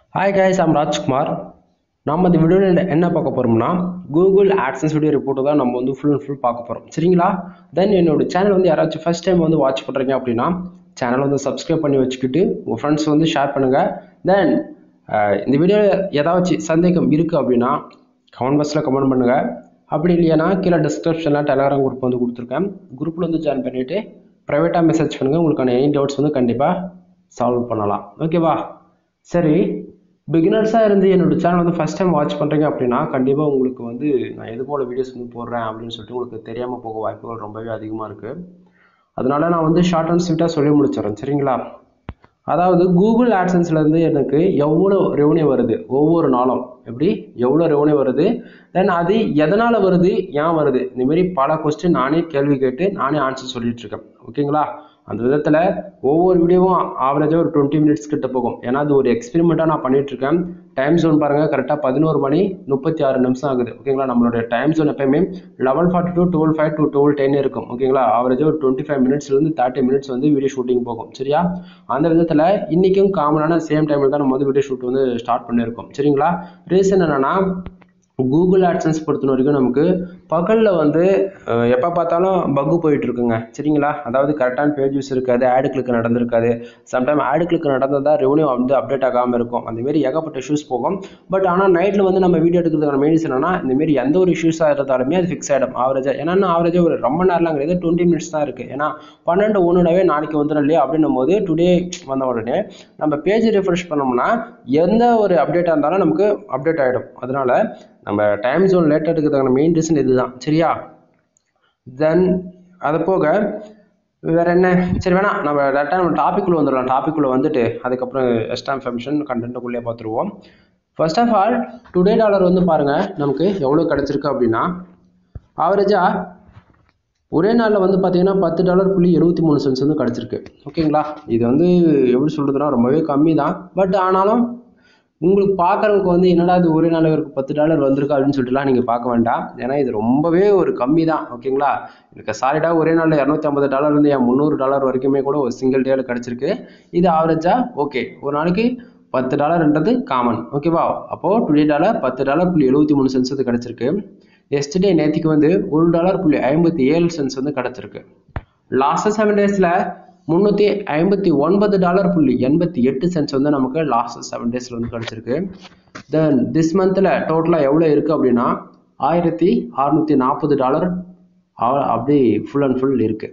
hi guys I'm Rajkumar நம்ம இந்த வீடியோவில் என்ன பார்க்க போகிறோம்னா கூகுள் ஆட்சன்ஸ் வீடியோ ரிப்போர்ட்டை தான் நம்ம வந்து ஃபுல் அண்ட் ஃபுல் பார்க்க போகிறோம் சரிங்களா தென் என்னோட சேனல் வந்து யாராச்சும் ஃபஸ்ட் டைம் வந்து வாட்ச் பண்ணுறீங்க அப்படின்னா சேனல் வந்து சப்ஸ்கிரைப் பண்ணி வச்சுக்கிட்டு உங்கள் ஃப்ரெண்ட்ஸ் வந்து ஷேர் பண்ணுங்கள் தென் இந்த வீடியோவில் ஏதாச்சும் சந்தேகம் இருக்குது அப்படின்னா கமெண்ட் பாக்ஸில் கமெண்ட் பண்ணுங்கள் அப்படி இல்லையானா கீழே டிஸ்கிரிப்ஷனில் டெலகிராம் குரூப் வந்து கொடுத்துருக்கேன் குரூப்பில் வந்து ஜாயின் பண்ணிவிட்டு ப்ரைவேட்டாக மெசேஜ் பண்ணுங்கள் உங்களுக்கான எனி டவுட்ஸ் வந்து கண்டிப்பாக சால்வ் பண்ணலாம் ஓகேவா சரி பிகினர்ஸாக இருந்து என்னோட சேனல் வந்து ஃபஸ்ட் டைம் வாட்ச் பண்ணுறீங்க அப்படின்னா கண்டிப்பாக உங்களுக்கு வந்து நான் எது போல் வீடியோஸ் வந்து போடுறேன் அப்படின்னு சொல்லிட்டு உங்களுக்கு தெரியாமல் போக வாய்ப்புகள் ரொம்பவே அதிகமாக இருக்குது அதனால நான் வந்து ஷார்ட் அண்ட் ஸ்வீட்டாக சொல்லி முடிச்சிடறேன் சரிங்களா அதாவது கூகுள் ஆட்சன்ஸ்லேருந்து எனக்கு எவ்வளோ ரெவன்யூ வருது ஒவ்வொரு நாளும் எப்படி எவ்வளோ ரெவன்யூ வருது தென் அது எதனால் வருது ஏன் வருது இந்தமாரி பல கொஸ்டின் நானே கேள்வி கேட்டு நானே ஆன்சர் சொல்லிட்டு இருக்கேன் ஓகேங்களா அந்த விதத்தில் ஒவ்வொரு வீடியோவும் ஆவரேஜாக ஒரு டுவெண்ட்டி மினிட்ஸ் கிட்ட போகும் ஏன்னா அது ஒரு எக்ஸ்பெரிமெண்ட்டாக நான் பண்ணிட்டு இருக்கேன் டைம் ஜோன் பாருங்கள் கரெக்டாக பதினோரு மணி முப்பத்தி ஆறு நிமிஷம் ஆகுது ஓகேங்களா நம்மளுடைய டைம் ஜோன் எப்பயுமே eleven forty to twelve five to twelve ten இருக்கும் ஓகேங்களா ஆவரேஜாக ஒரு டுவெண்ட்டி ஃபைவ் மினிட்ஸ்லேருந்து தேர்ட்டி மினிட்ஸ் வந்து வீடியோ ஷூட்டிங் போகும் சரியா அந்த விதத்தில் இன்றைக்கும் காமனான சேம் டைமில் தான் நம்ம வந்து வீடியோ ஷூட் வந்து ஸ்டார்ட் பண்ணியிருக்கோம் சரிங்களா ரீசன் என்னென்னா கூகுள் ஆட்சன்ஸ் பொறுத்த வரைக்கும் நமக்கு பகலில் வந்து அஹ், எப்போ பார்த்தாலும் பக்கு போயிட்டு இருக்குங்க சரிங்களா அதாவது கரெக்டான பேஜ் யூஸ் இருக்காது ஆடு கிளிக் நடந்திருக்காது சம்டைம் ஆடு கிளிக் நடந்ததா ரெவன்யூ வந்து அப்டேட் ஆகாமல் இருக்கும் அந்த மாரி ஏகப்பட்ட இஷ்யூஸ் போகும் பட் ஆனால் நைட்டில் வந்து நம்ம வீடியோ எடுக்கிறதுக்கான மெயின் என்னன்னா இந்த மாரி எந்த ஒரு இஷ்யூஸாக இருந்தாலுமே அது ஃபிக்ஸ் ஆகிடும் ஆவரேஜாக ஏன்னா ஆவரேஜாக ஒரு ரொம்ப நேரம்லாம் கிடையாது டுவெண்ட்டி மினிட்ஸ் தான் இருக்குது ஏன்னா பன்னெண்டு ஒன்றுனாவே நாளைக்கு வந்துடும் இல்லையா அப்படின்னும் போது டுடே வந்த உடனே நம்ம பேஜ் ரெஃப்ரெஷ் பண்ணோம்னா எந்த ஒரு அப்டேட்டாக இருந்தாலும் நமக்கு அப்டேட் ஆகிடும் அதனால நம்ம டைம் ஜோன் லேட்டாக எடுக்கிறதுக்கான மெயின் ரீசன் இதுதான் சரியா தென் அது போக வேற என்ன சரி வேணாம் நம்ம டேரெக்டாக நம்ம டாபிக்குள்ளே வந்துடலாம் டாபிக்குள்ளே வந்துட்டு அதுக்கப்புறம் எக்ஸ்ட்ரா இன்ஃபர்மேஷன் கண்டென்ட்டுக்குள்ளே பார்த்துருவோம் first of all today dollar வந்து பாருங்கள் நமக்கு எவ்வளோ கிடச்சிருக்கு அப்படின்னா ஆவரேஜாக ஒரே நாளில் வந்து பார்த்தீங்கன்னா பத்து டாலர் புள்ளி எழுபத்தி மூணு சென்ஸ் வந்து கிடச்சிருக்கு ஓகேங்களா இது வந்து எப்படி சொல்கிறதுனா ரொம்பவே கம்மி தான் பட் ஆனாலும் உங்களுக்கு பார்க்குறவங்க வந்து என்னடா இது ஒரே நாளில் ஒரு பத்து டாலர் வந்திருக்கு அப்படின்னு சொல்லிட்டுலாம் நீங்கள் பார்க்க வேண்டாம் ஏன்னா இது ரொம்பவே ஒரு கம்மி தான் ஓகேங்களா எனக்கு சாலிடாக ஒரே நாளில் இரநூத்தி ஐம்பது டாலர்லேருந்து என் முந்நூறு டாலர் வரைக்குமே கூட ஒரு சிங்கிள் டேல கிடச்சிருக்கு இது ஆவரேஜாக ஓகே ஒரு நாளைக்கு பத்து டாலர்ன்றது காமன் ஓகேவா அப்போது டுடே டாலர் பத்து டாலர் புள்ளி எழுபத்தி மூணு சென்ஸ் வந்து கிடச்சிருக்கு எஸ்டர்டே நேற்றுக்கு வந்து ஒரு டாலர் புள்ளி ஐம்பத்தி ஏழு சென்ஸ் வந்து கிடச்சிருக்கு லாஸ்ட் செவன் டேஸில் முந்நூற்றி ஐம்பத்தி ஒன்பது டாலர் புள்ளி எண்பத்தி எட்டு சென்ஸ் வந்து நமக்கு லாஸ்ட் செவன் டேஸில் வந்து கிடச்சிருக்கு தென் திஸ் மந்தில் டோட்டலாக எவ்வளோ இருக்குது அப்படின்னா ஆயிரத்தி அறுநூற்றி நாற்பது டாலர் அப்படி ஃபுல் அண்ட் ஃபுல் இருக்குது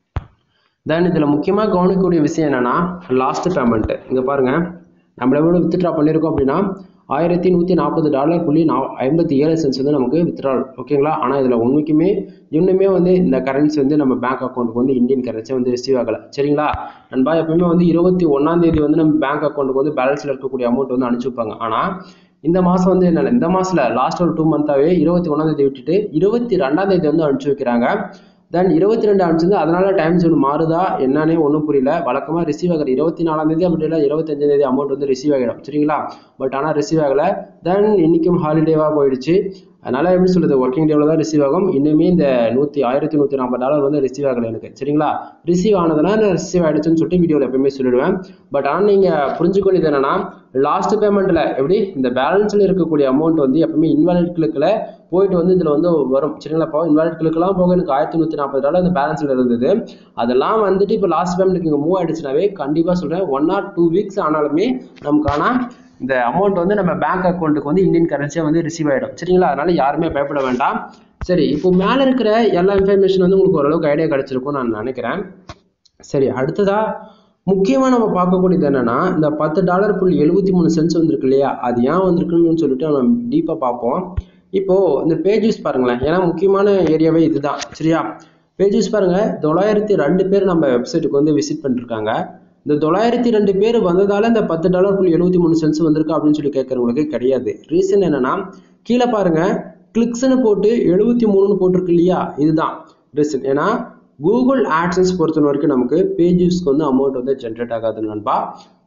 தென் இதில் முக்கியமாக கவனிக்கக்கூடிய விஷயம் என்னென்னா லாஸ்ட் பேமெண்ட்டு இங்கே பாருங்கள் நம்ம எவ்வளோ வித்ட்ரா பண்ணியிருக்கோம் அப்படின்னா ஆயிரத்தி நூற்றி நாற்பது டாலர் புள்ளி நா ஐம்பத்தி ஏழு சென்ஸ் வந்து நமக்கு வித்ட்ரால் ஓகேங்களா ஆனால் இதில் உண்மைக்குமே இன்னுமே வந்து இந்த கரன்சி வந்து நம்ம பேங்க் அக்கௌண்ட்டுக்கு வந்து இந்தியன் கரன்சி வந்து ரிசீவ் ஆகலை சரிங்களா நண்பா எப்பவுமே வந்து இருபத்தி ஒன்றாம் தேதி வந்து நம்ம பேங்க் அக்கௌண்ட்டுக்கு வந்து பேலன்ஸில் இருக்கக்கூடிய அமௌண்ட் வந்து அனுப்பிச்சு வைப்பாங்க ஆனால் இந்த மாதம் வந்து என்ன இந்த மாதத்தில் லாஸ்ட் ஒரு டூ மந்த்தாகவே இருபத்தி ஒன்றாம் தேதி விட்டுட்டு இருபத்தி ரெண்டாம் தேதி வந்து அனுப்பிச்சு வைக்கிறாங்க தென் இருபத்தி ரெண்டு அனுப்பிச்சிருந்து அதனால டைம் ஜோன் மாறுதா என்னன்னே ஒன்றும் புரியல வழக்கமாக ரிசீவ் ஆகிற இருபத்தி நாலாம் தேதி அப்படி இல்லை இருபத்தஞ்சாம் தேதி அமௌண்ட் வந்து ரிசீவ் ஆகிடும் சரிங்களா பட் ஆனால் ரிசீவ் ஆகலை தென் இன்றைக்கும் ஹாலிடேவாக போயிடுச்சு அதனால் எப்படி சொல்கிறது ஒர்க்கிங் டேவில் தான் ரிசீவ் ஆகும் இன்னுமே இந்த நூற்றி ஆயிரத்தி நூற்றி நாற்பது டாலர் வந்து ரிசீவ் ஆகலை எனக்கு சரிங்களா ரிசீவ் ஆனதுனா நான் ரிசீவ் ஆகிடுச்சுன்னு சொல்லிட்டு வீடியோவில் எப்பயுமே சொல்லிடுவேன் பட் ஆனால் நீங்கள் புரிஞ்சுக்க வேண்டியது என்னன்னா லாஸ்ட் பேமெண்ட்டில் எப்படி இந்த பேலன்ஸில் இருக்கக்கூடிய அமௌண்ட் வந்து எப்பவுமே இன்வாலிட் கிளிக்கில் போயிட்டு வந்து இதில் வந்து வரும் சரிங்களா இப்போ இன்வாலிட் கிளிக்கெல்லாம் போக எனக்கு ஆயிரத்தி நூற்றி நாற்பது டாலர் இந்த பேலன்ஸில் இருந்தது அதெல்லாம் வந்துட்டு இப்போ லாஸ்ட் பேமெண்ட்டுக்கு இங்கே மூவ் ஆயிடுச்சுனாவே கண்டிப்பாக சொல்கிறேன் ஒன் ஆர் டூ வீக்ஸ் ஆனாலுமே நமக்கான இந்த அமௌண்ட் வந்து நம்ம பேங்க் அக்கௌண்ட்டுக்கு வந்து இந்தியன் கரன்சியாக வந்து ரிசீவ் ஆகிடும் சரிங்களா அதனால யாருமே பயப்பட வேண்டாம் சரி இப்போ மேலே இருக்கிற எல்லா இன்ஃபர்மேஷன் வந்து உங்களுக்கு ஓரளவுக்கு ஐடியா கிடைச்சிருக்கும் நான் நினைக்கிறேன் சரி அடுத்ததா முக்கியமாக நம்ம பார்க்கக்கூடியது என்னன்னா இந்த பத்து டாலர் புள்ளி எழுபத்தி மூணு சென்ஸ் வந்திருக்கு இல்லையா அது ஏன் வந்திருக்குன்னு சொல்லிட்டு நம்ம டீப்பாக பார்ப்போம் இப்போ இந்த பேஜஸ் பாருங்களேன் ஏன்னா முக்கியமான ஏரியாவே இதுதான் சரியா பேஜஸ் பாருங்க தொள்ளாயிரத்தி ரெண்டு பேர் நம்ம வெப்சைட்டுக்கு வந்து விசிட் பண்ணிருக்காங்க இந்த தொள்ளாயிரத்தி ரெண்டு பேர் வந்ததால இந்த பத்து டாலர் புள்ளி எழுபத்தி மூணு சென்ஸ் வந்திருக்கு அப்படின்னு சொல்லி கேட்கறவங்களுக்கு கிடையாது ரீசன் என்னன்னா கீழே பாருங்க கிளிக்ஸ்னு போட்டு எழுபத்தி மூணுன்னு போட்டிருக்கு இல்லையா இதுதான் ரீசன் ஏன்னா கூகுள் ஆட்சன்ஸ் பொறுத்த வரைக்கும் நமக்கு பேஜஸ்க்கு வந்து அமௌண்ட் வந்து ஜென்ரேட் ஆகாது நண்பா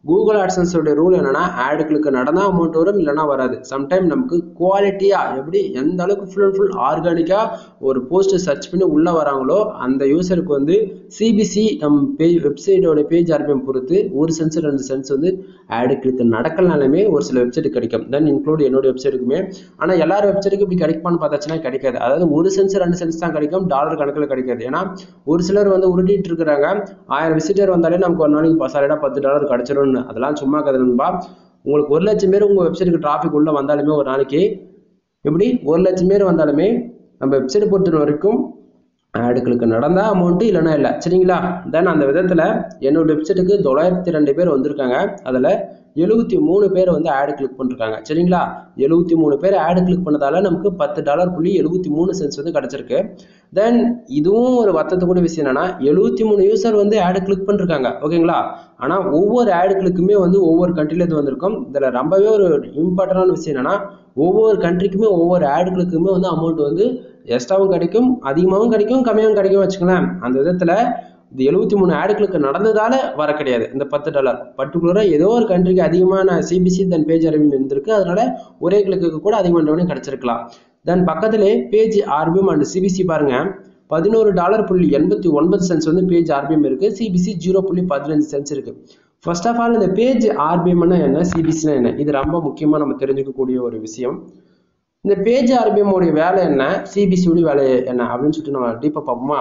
கூகுள் ஆட்சன்ஸோட ரூல் என்னன்னா ஆடுகளுக்கு நடந்தால் அமௌண்ட் வரும் இல்லைனா வராது சம்டைம் நமக்கு குவாலிட்டியாக எப்படி எந்த அளவுக்கு ஃபுல் அண்ட் ஃபுல் ஆர்கானிக்காக ஒரு போஸ்ட் சர்ச் பண்ணி உள்ளே வராங்களோ அந்த யூசருக்கு வந்து சிபிசி நம் பேஜ் வெப்சைட்டோட பேஜ் ஆர்பிஎம் பொறுத்து ஒரு சென்ஸ் ரெண்டு சென்ஸ் வந்து ஆடுகளுக்கு நடக்கலனாலுமே ஒரு சில வெப்சைட் கிடைக்கும் தென் இன்க்ளூட் என்னோட வெப்சைட்டுக்குமே ஆனால் எல்லாரும் வெப்சைட்டுக்கு இப்படி கிடைக்குமான்னு பார்த்தாச்சுன்னா கிடைக்காது அதாவது ஒரு சென்ஸ் ரெண்டு சென்ஸ் தான் கிடைக்கும் டாலர் கணக்கில் கிடைக்காது ஏன்னா ஒரு சிலர் வந்து உருட்டிட்டு இருக்கிறாங்க ஆயிரம் விசிட்டர் வந்தாலே நமக்கு ஒரு நாளைக்கு சாலிடாக பத்து டாலர் கிடைச்சிரும்னு அதெல்லாம் சும்மா கதை நண்பா உங்களுக்கு ஒரு லட்சம் பேர் உங்கள் வெப்சைட்டுக்கு டிராஃபிக் உள்ள வந்தாலுமே ஒரு நாளைக்கு எப்படி ஒரு லட்சம் பேர் வந்தாலுமே நம்ம வெப்சைட் பொறுத்த வரைக்கும் ஆடுகளுக்கு நடந்தால் அமௌண்ட்டு இல்லைனா இல்லை சரிங்களா தென் அந்த விதத்தில் என்னோட வெப்சைட்டுக்கு தொள்ளாயிரத்தி ரெண்டு பேர் வந்திருக்காங்க அதில் எழுபத்தி மூணு பேர் வந்து ஆடு கிளிக் பண்ணிருக்காங்க சரிங்களா எழுபத்தி மூணு பேர் ஆடு கிளிக் பண்ணதால நமக்கு பத்து டாலர் புள்ளி எழுபத்தி மூணு சென்ஸ் வந்து கிடச்சிருக்கு தென் இதுவும் ஒரு வருத்தத்துக்குரிய விஷயம் என்னன்னா எழுபத்தி மூணு யூசர் வந்து ஆடு கிளிக் பண்ணிருக்காங்க ஓகேங்களா ஆனால் ஒவ்வொரு ஆடு கிளிக்குமே வந்து ஒவ்வொரு கண்ட்ரிலேருந்து வந்திருக்கும் இதில் ரொம்பவே ஒரு இம்பார்ட்டண்டான விஷயம் என்னன்னா ஒவ்வொரு கண்ட்ரிக்குமே ஒவ்வொரு ஆடுகளுக்குமே வந்து அமௌண்ட் வந்து எக்ஸ்ட்ராவும் கிடைக்கும் அதிகமாகவும் கிடைக்கும் கம்மியாகவும் கிடைக்கும் வச்சுக்கலாம் அந்த விதத்தில் இந்த எழுபத்தி மூணு ஆடுகளுக்கு நடந்ததால வர கிடையாது இந்த பத்து டாலர் பர்டிகுலராக ஏதோ ஒரு கண்ட்ரிக்கு அதிகமான சிபிசி தென் பேஜ் அறிவியம் இருந்திருக்கு அதனால ஒரே கிளிக்கு கூட அதிகமான ரெவன்யூ கிடைச்சிருக்கலாம் தென் பக்கத்திலே பேஜ் ஆர்பிஎம் அண்ட் சிபிசி பாருங்க பதினோரு டாலர் புள்ளி எண்பத்தி ஒன்பது சென்ஸ் வந்து பேஜ் ஆர்பிஎம் இருக்கு சிபிசி ஜீரோ புள்ளி பதினஞ்சு சென்ஸ் இருக்கு ஃபர்ஸ்ட் ஆஃப் ஆல் இந்த பேஜ் ஆர்பிஎம்னா என்ன சிபிசினா என்ன இது ரொம்ப முக்கியமாக நம்ம தெரிஞ்சுக்கக்கூடிய ஒரு விஷயம் இந்த பேஜ் ஆர்பிஎம் உடைய வேலை என்ன சிபிசியோடைய வேலை என்ன அப்படின்னு சொல்லிட்டு நம்ம டீப்பாக பார்ப்போமா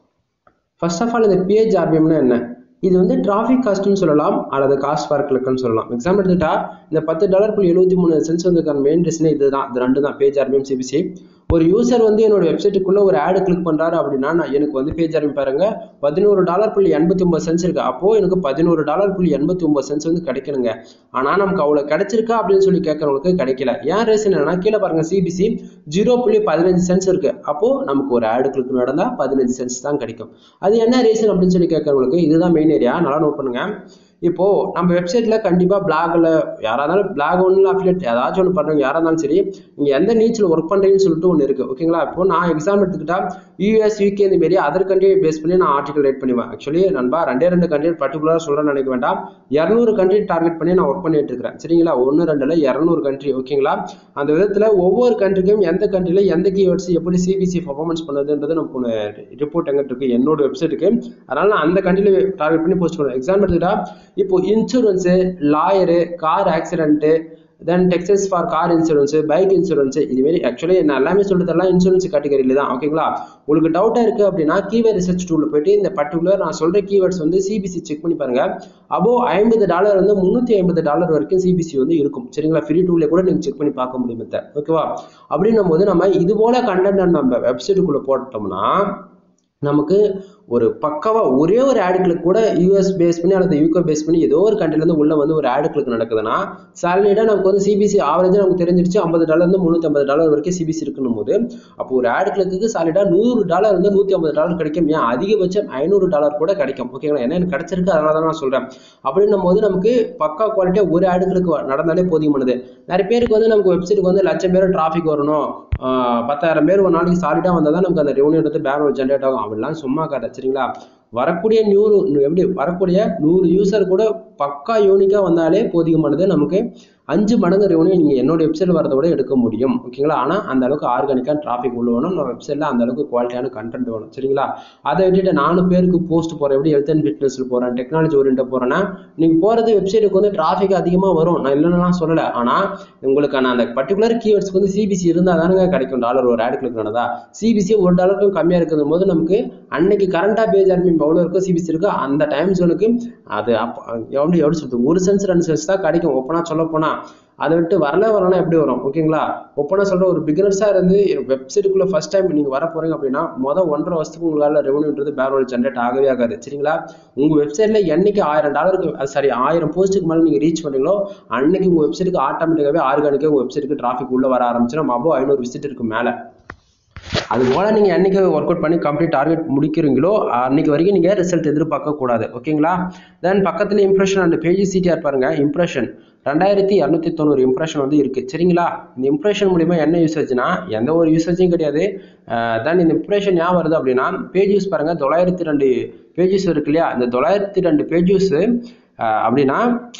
ஃபர்ஸ்ட் ஆஃப் ஆல் இந்த பேஜ் ஆர்பிஎம்னா என்ன இது வந்து டிராஃபிக் காஸ்ட்னு சொல்லலாம் அல்லது காஸ்ட் ஃபார் கிளிக்னு சொல்லலாம் எக்ஸாம்பிள் எடுத்துட்டா இந்த பத்து டாலர் புள்ளி எழுபத்தி மூணு சென்ஸ் வந்து மெயின் ரீசனே இதுதான் இது ரெண்டு தான் பேஜ் ஆர்பிஎம் சிபிசி ஒரு யூசர் வந்து என்னோட வெப்சைட்டுக்குள்ள ஒரு ஆடு கிளிக் பண்றாரு அப்படின்னா நான் எனக்கு வந்து பேஜ் ஆரம்பி பாருங்க பதினோரு டாலர் புள்ளி எண்பத்தி ஒன்பது சென்ஸ் இருக்கு அப்போ எனக்கு பதினோரு டாலர் புள்ளி எண்பத்தி ஒன்பது சென்ஸ் வந்து கிடைக்கணுங்க ஆனா நமக்கு அவ்வளவு கிடைச்சிருக்கா அப்படின்னு சொல்லி கேட்கறவங்களுக்கு கிடைக்கல ஏன் ரீசன் என்னன்னா கீழே பாருங்க சிபிசி ஜீரோ புள்ளி பதினஞ்சு சென்ஸ் இருக்கு அப்போ நமக்கு ஒரு ஆடு கிளிக் நடந்தா பதினஞ்சு சென்ஸ் தான் கிடைக்கும் அது என்ன ரீசன் அப்படின்னு சொல்லி கேட்கறவங்களுக்கு இதுதான் மெயின் ஏரியா நல்லா நோட் பண்ணுங்க இப்போ நம்ம வெப்சைட்ல கண்டிப்பா பிளாக்ல யாரா இருந்தாலும் பிளாக் ஒன்றுல அஃபிலியேட் ஏதாச்சும் ஒன்று பண்றீங்க யாரா இருந்தாலும் சரி நீங்க எந்த நீச்சில் ஒர்க் பண்றீங்கன்னு சொல்லிட்டு ஒன்று இருக்கு ஓகேங்களா இப்போ நான் எக்ஸாம் எடுத்துக்கிட்டா யூஎஸ் யூகே இந்த மாரி அதர் கண்ட்ரியை பேஸ் பண்ணி நான் ஆர்டிகல் ரைட் பண்ணுவேன் ஆக்சுவலி நண்பா ரெண்டே ரெண்டு கண்ட்ரி பர்டிகுலராக சொல்றேன்னு நினைக்க வேண்டாம் இரநூறு கண்ட்ரி டார்கெட் பண்ணி நான் ஒர்க் பண்ணிட்டு இருக்கிறேன் சரிங்களா ஒன்று ரெண்டுல இரநூறு கண்ட்ரி ஓகேங்களா அந்த விதத்துல ஒவ்வொரு கண்ட்ரிக்கும் எந்த கண்ட்ரில எந்த கீவேர்ட்ஸ் எப்படி சிபிசி பர்ஃபார்மன்ஸ் பண்ணுதுன்றது நமக்கு ஒன்று ரிப்போர்ட் எங்கிட்ட இருக்கு என்னோட வெப்சைட்டுக்கு அதனால நான் அந்த கண்ட்ரில டார்கெட் பண்ணி போஸ்ட் பண்ணுவேன் எக்ஸாம் எடுத்துக்கிட்டா இப்போ insurance lawyer car accident then Texas for car insurance bike insurance இதுமாரி ஆக்சுவலி நான் எல்லாமே சொல்லிட்டெல்லாம் இன்சூரன்ஸ் கேட்டகரியில தான் ஓகேங்களா உங்களுக்கு டவுட்டாக இருக்குது அப்படின்னா கீவேர்ட் ரிசர்ச் டூலில் போயிட்டு இந்த பர்டிகுலர் நான் சொல்கிற கீவேர்ட்ஸ் வந்து சிபிசி செக் பண்ணி பாருங்க அபோ ஐம்பது டாலர் வந்து முந்நூற்றி ஐம்பது டாலர் வரைக்கும் சிபிசி வந்து இருக்கும் சரிங்களா ஃப்ரீ டூலில் கூட நீங்கள் செக் பண்ணி பார்க்க முடியும் மெத்த ஓகேவா அப்படின்னும் போது நம்ம இது போல கண்டென்ட் நம்ம வெப்சைட்டுக்குள்ளே போட்டோம்னா நமக்கு ஒரு பக்காவா ஒரே ஒரு ஆடுகளுக்கு கூட யூஎஸ் பேஸ் பண்ணி அல்லது யூகே பேஸ் பண்ணி ஏதோ ஒரு கண்ட்ரிலேருந்து உள்ள வந்து ஒரு ஆடுகளுக்கு நடக்குதுன்னா சாலரிடாக நமக்கு வந்து சிபிசி ஆவரேஜாக நமக்கு தெரிஞ்சிருச்சு ஐம்பது டாலர்லேருந்து முந்நூற்றி ஐம்பது டாலர் வரைக்கும் சிபிசி இருக்கணும் போது அப்போ ஒரு ஆடுகளுக்கு சாலிடாக நூறு டாலர் வந்து நூற்றி ஐம்பது டாலர் கிடைக்கும் ஏன் அதிகபட்சம் ஐநூறு டாலர் கூட கிடைக்கும் ஓகேங்களா என்ன எனக்கு கிடைச்சிருக்கு அதனால தான் நான் சொல்கிறேன் அப்படின்னும் போது நமக்கு பக்கா குவாலிட்டியாக ஒரு ஆடுகளுக்கு நடந்தாலே போதியமானது நிறைய பேருக்கு வந்து நமக்கு வெப்சைட்டுக்கு வந்து லட்சம் பேர் டிராஃபிக் வரணும் பத்தாயிரம் பேர் ஒரு நாளைக்கு சாலிடாக வந்தால் தான் நமக்கு அந்த ரெவன்யூ வந்து பேங்க் ஜென்ரேட் ஆகும் அப்படிலாம் சும்மா கதை சரிங்களா வரக்கூடிய நூறு எப்படி வரக்கூடிய நூறு யூசர் கூட பக்கா யூனிக்காக வந்தாலே போதியமானது நமக்கு அஞ்சு மடங்கு ரெவன்யூ நீங்கள் என்னோட வெப்சைட் வரதை விட எடுக்க முடியும் ஓகேங்களா ஆனால் அந்த அளவுக்கு ஆர்கானிக்காக டிராஃபிக் உள்ள வேணும் நம்ம வெப்சைட்டில் அந்த அளவுக்கு குவாலிட்டியான கண்டென்ட் வேணும் சரிங்களா அதை விட்டுட்டு நாலு பேருக்கு போஸ்ட் போகிறேன் எப்படி ஹெல்த் அண்ட் ஃபிட்னஸில் போகிறேன் டெக்னாலஜி ஓரியன்ட் போகிறேன்னா நீங்கள் போகிறது வெப்சைட்டுக்கு வந்து டிராஃபிக் அதிகமாக வரும் நான் இல்லைன்னா சொல்லலை ஆனால் உங்களுக்கான அந்த பர்டிகுலர் கீவேர்ட்ஸ்க்கு வந்து சிபிசி இருந்தால் தானுங்க கிடைக்கும் டாலர் ஒரு ஆடு கிளிக் நடந்தா சிபிசி ஒரு டாலருக்கும் கம்மியாக இருக்கிற போது நமக்கு அன்னைக்கு கரண்டாக பேஜ் ஆர்மி எவ்வளோ இருக்கோ சிபிசி இருக்கோ அந்த டைம் ஜோனுக்கு அது அப்போ எப்படி எப்படி சொல்றது ஒரு சென்ஸ் ரெண்டு சென்ஸ் தான் கிடைக்கும் ஓப்பனாக சொல்ல போனால் அதை விட்டு வரல வரலாம் எப்படி வரும் ஓகேங்களா ஒப்பனா சொல்ற ஒரு பிகினர்ஸாக இருந்து வெப்சைட்டுக்குள்ள ஃபர்ஸ்ட் டைம் நீங்க வர போறீங்க அப்படின்னா மொதல் ஒன்றரை வருஷத்துக்கு உங்களால ரெவன்யூன்றது பேரோல் ஜென்ரேட் ஆகவே ஆகாது சரிங்களா உங்க வெப்சைட்ல என்னைக்கு ஆயிரம் டாலருக்கு சாரி ஆயிரம் போஸ்ட்டுக்கு மேலே நீங்க ரீச் பண்ணீங்களோ அன்னைக்கு உங்க வெப்சைட்டுக்கு ஆட்டோமேட்டிக்காவே ஆர்கானிக்காக உங்க வெப்சைட்டுக்கு டிராஃபிக் உள்ள வர ஆரம்பிச்சிடும் அபோ ஐநூறு விசிட்டருக்கு மேலே அது போல நீங்க என்னைக்கு ஒர்க் அவுட் பண்ணி கம்ப்ளீட் டார்கெட் முடிக்கிறீங்களோ அன்னைக்கு வரைக்கும் நீங்க ரிசல்ட் எதிர்பார்க்க கூடாது ஓகேங்களா தென் பக்கத்துல இம்ப்ரெஷன் அண்ட் பேஜ் சிடிஆர் பாருங்க இம்ப்ரெஷன் ரெண்டாயிரத்தி இரநூத்தி தொண்ணூறு இம்ப்ரெஷன் வந்து இருக்கு சரிங்களா இந்த இம்ப்ரெஷன் மூலியமா என்ன யூசேஜ்னா எந்த ஒரு யூசேஜும் கிடையாது தென் இந்த இம்ப்ரெஷன் ஏன் வருது அப்படின்னா பேஜ் யூஸ் பாருங்க தொள்ளாயிரத்தி ரெண்டு பேஜஸ் இருக்கு இல்லையா இந்த தொள்ளாயிரத்தி ரெண்டு பேஜஸ் அப்படின்னா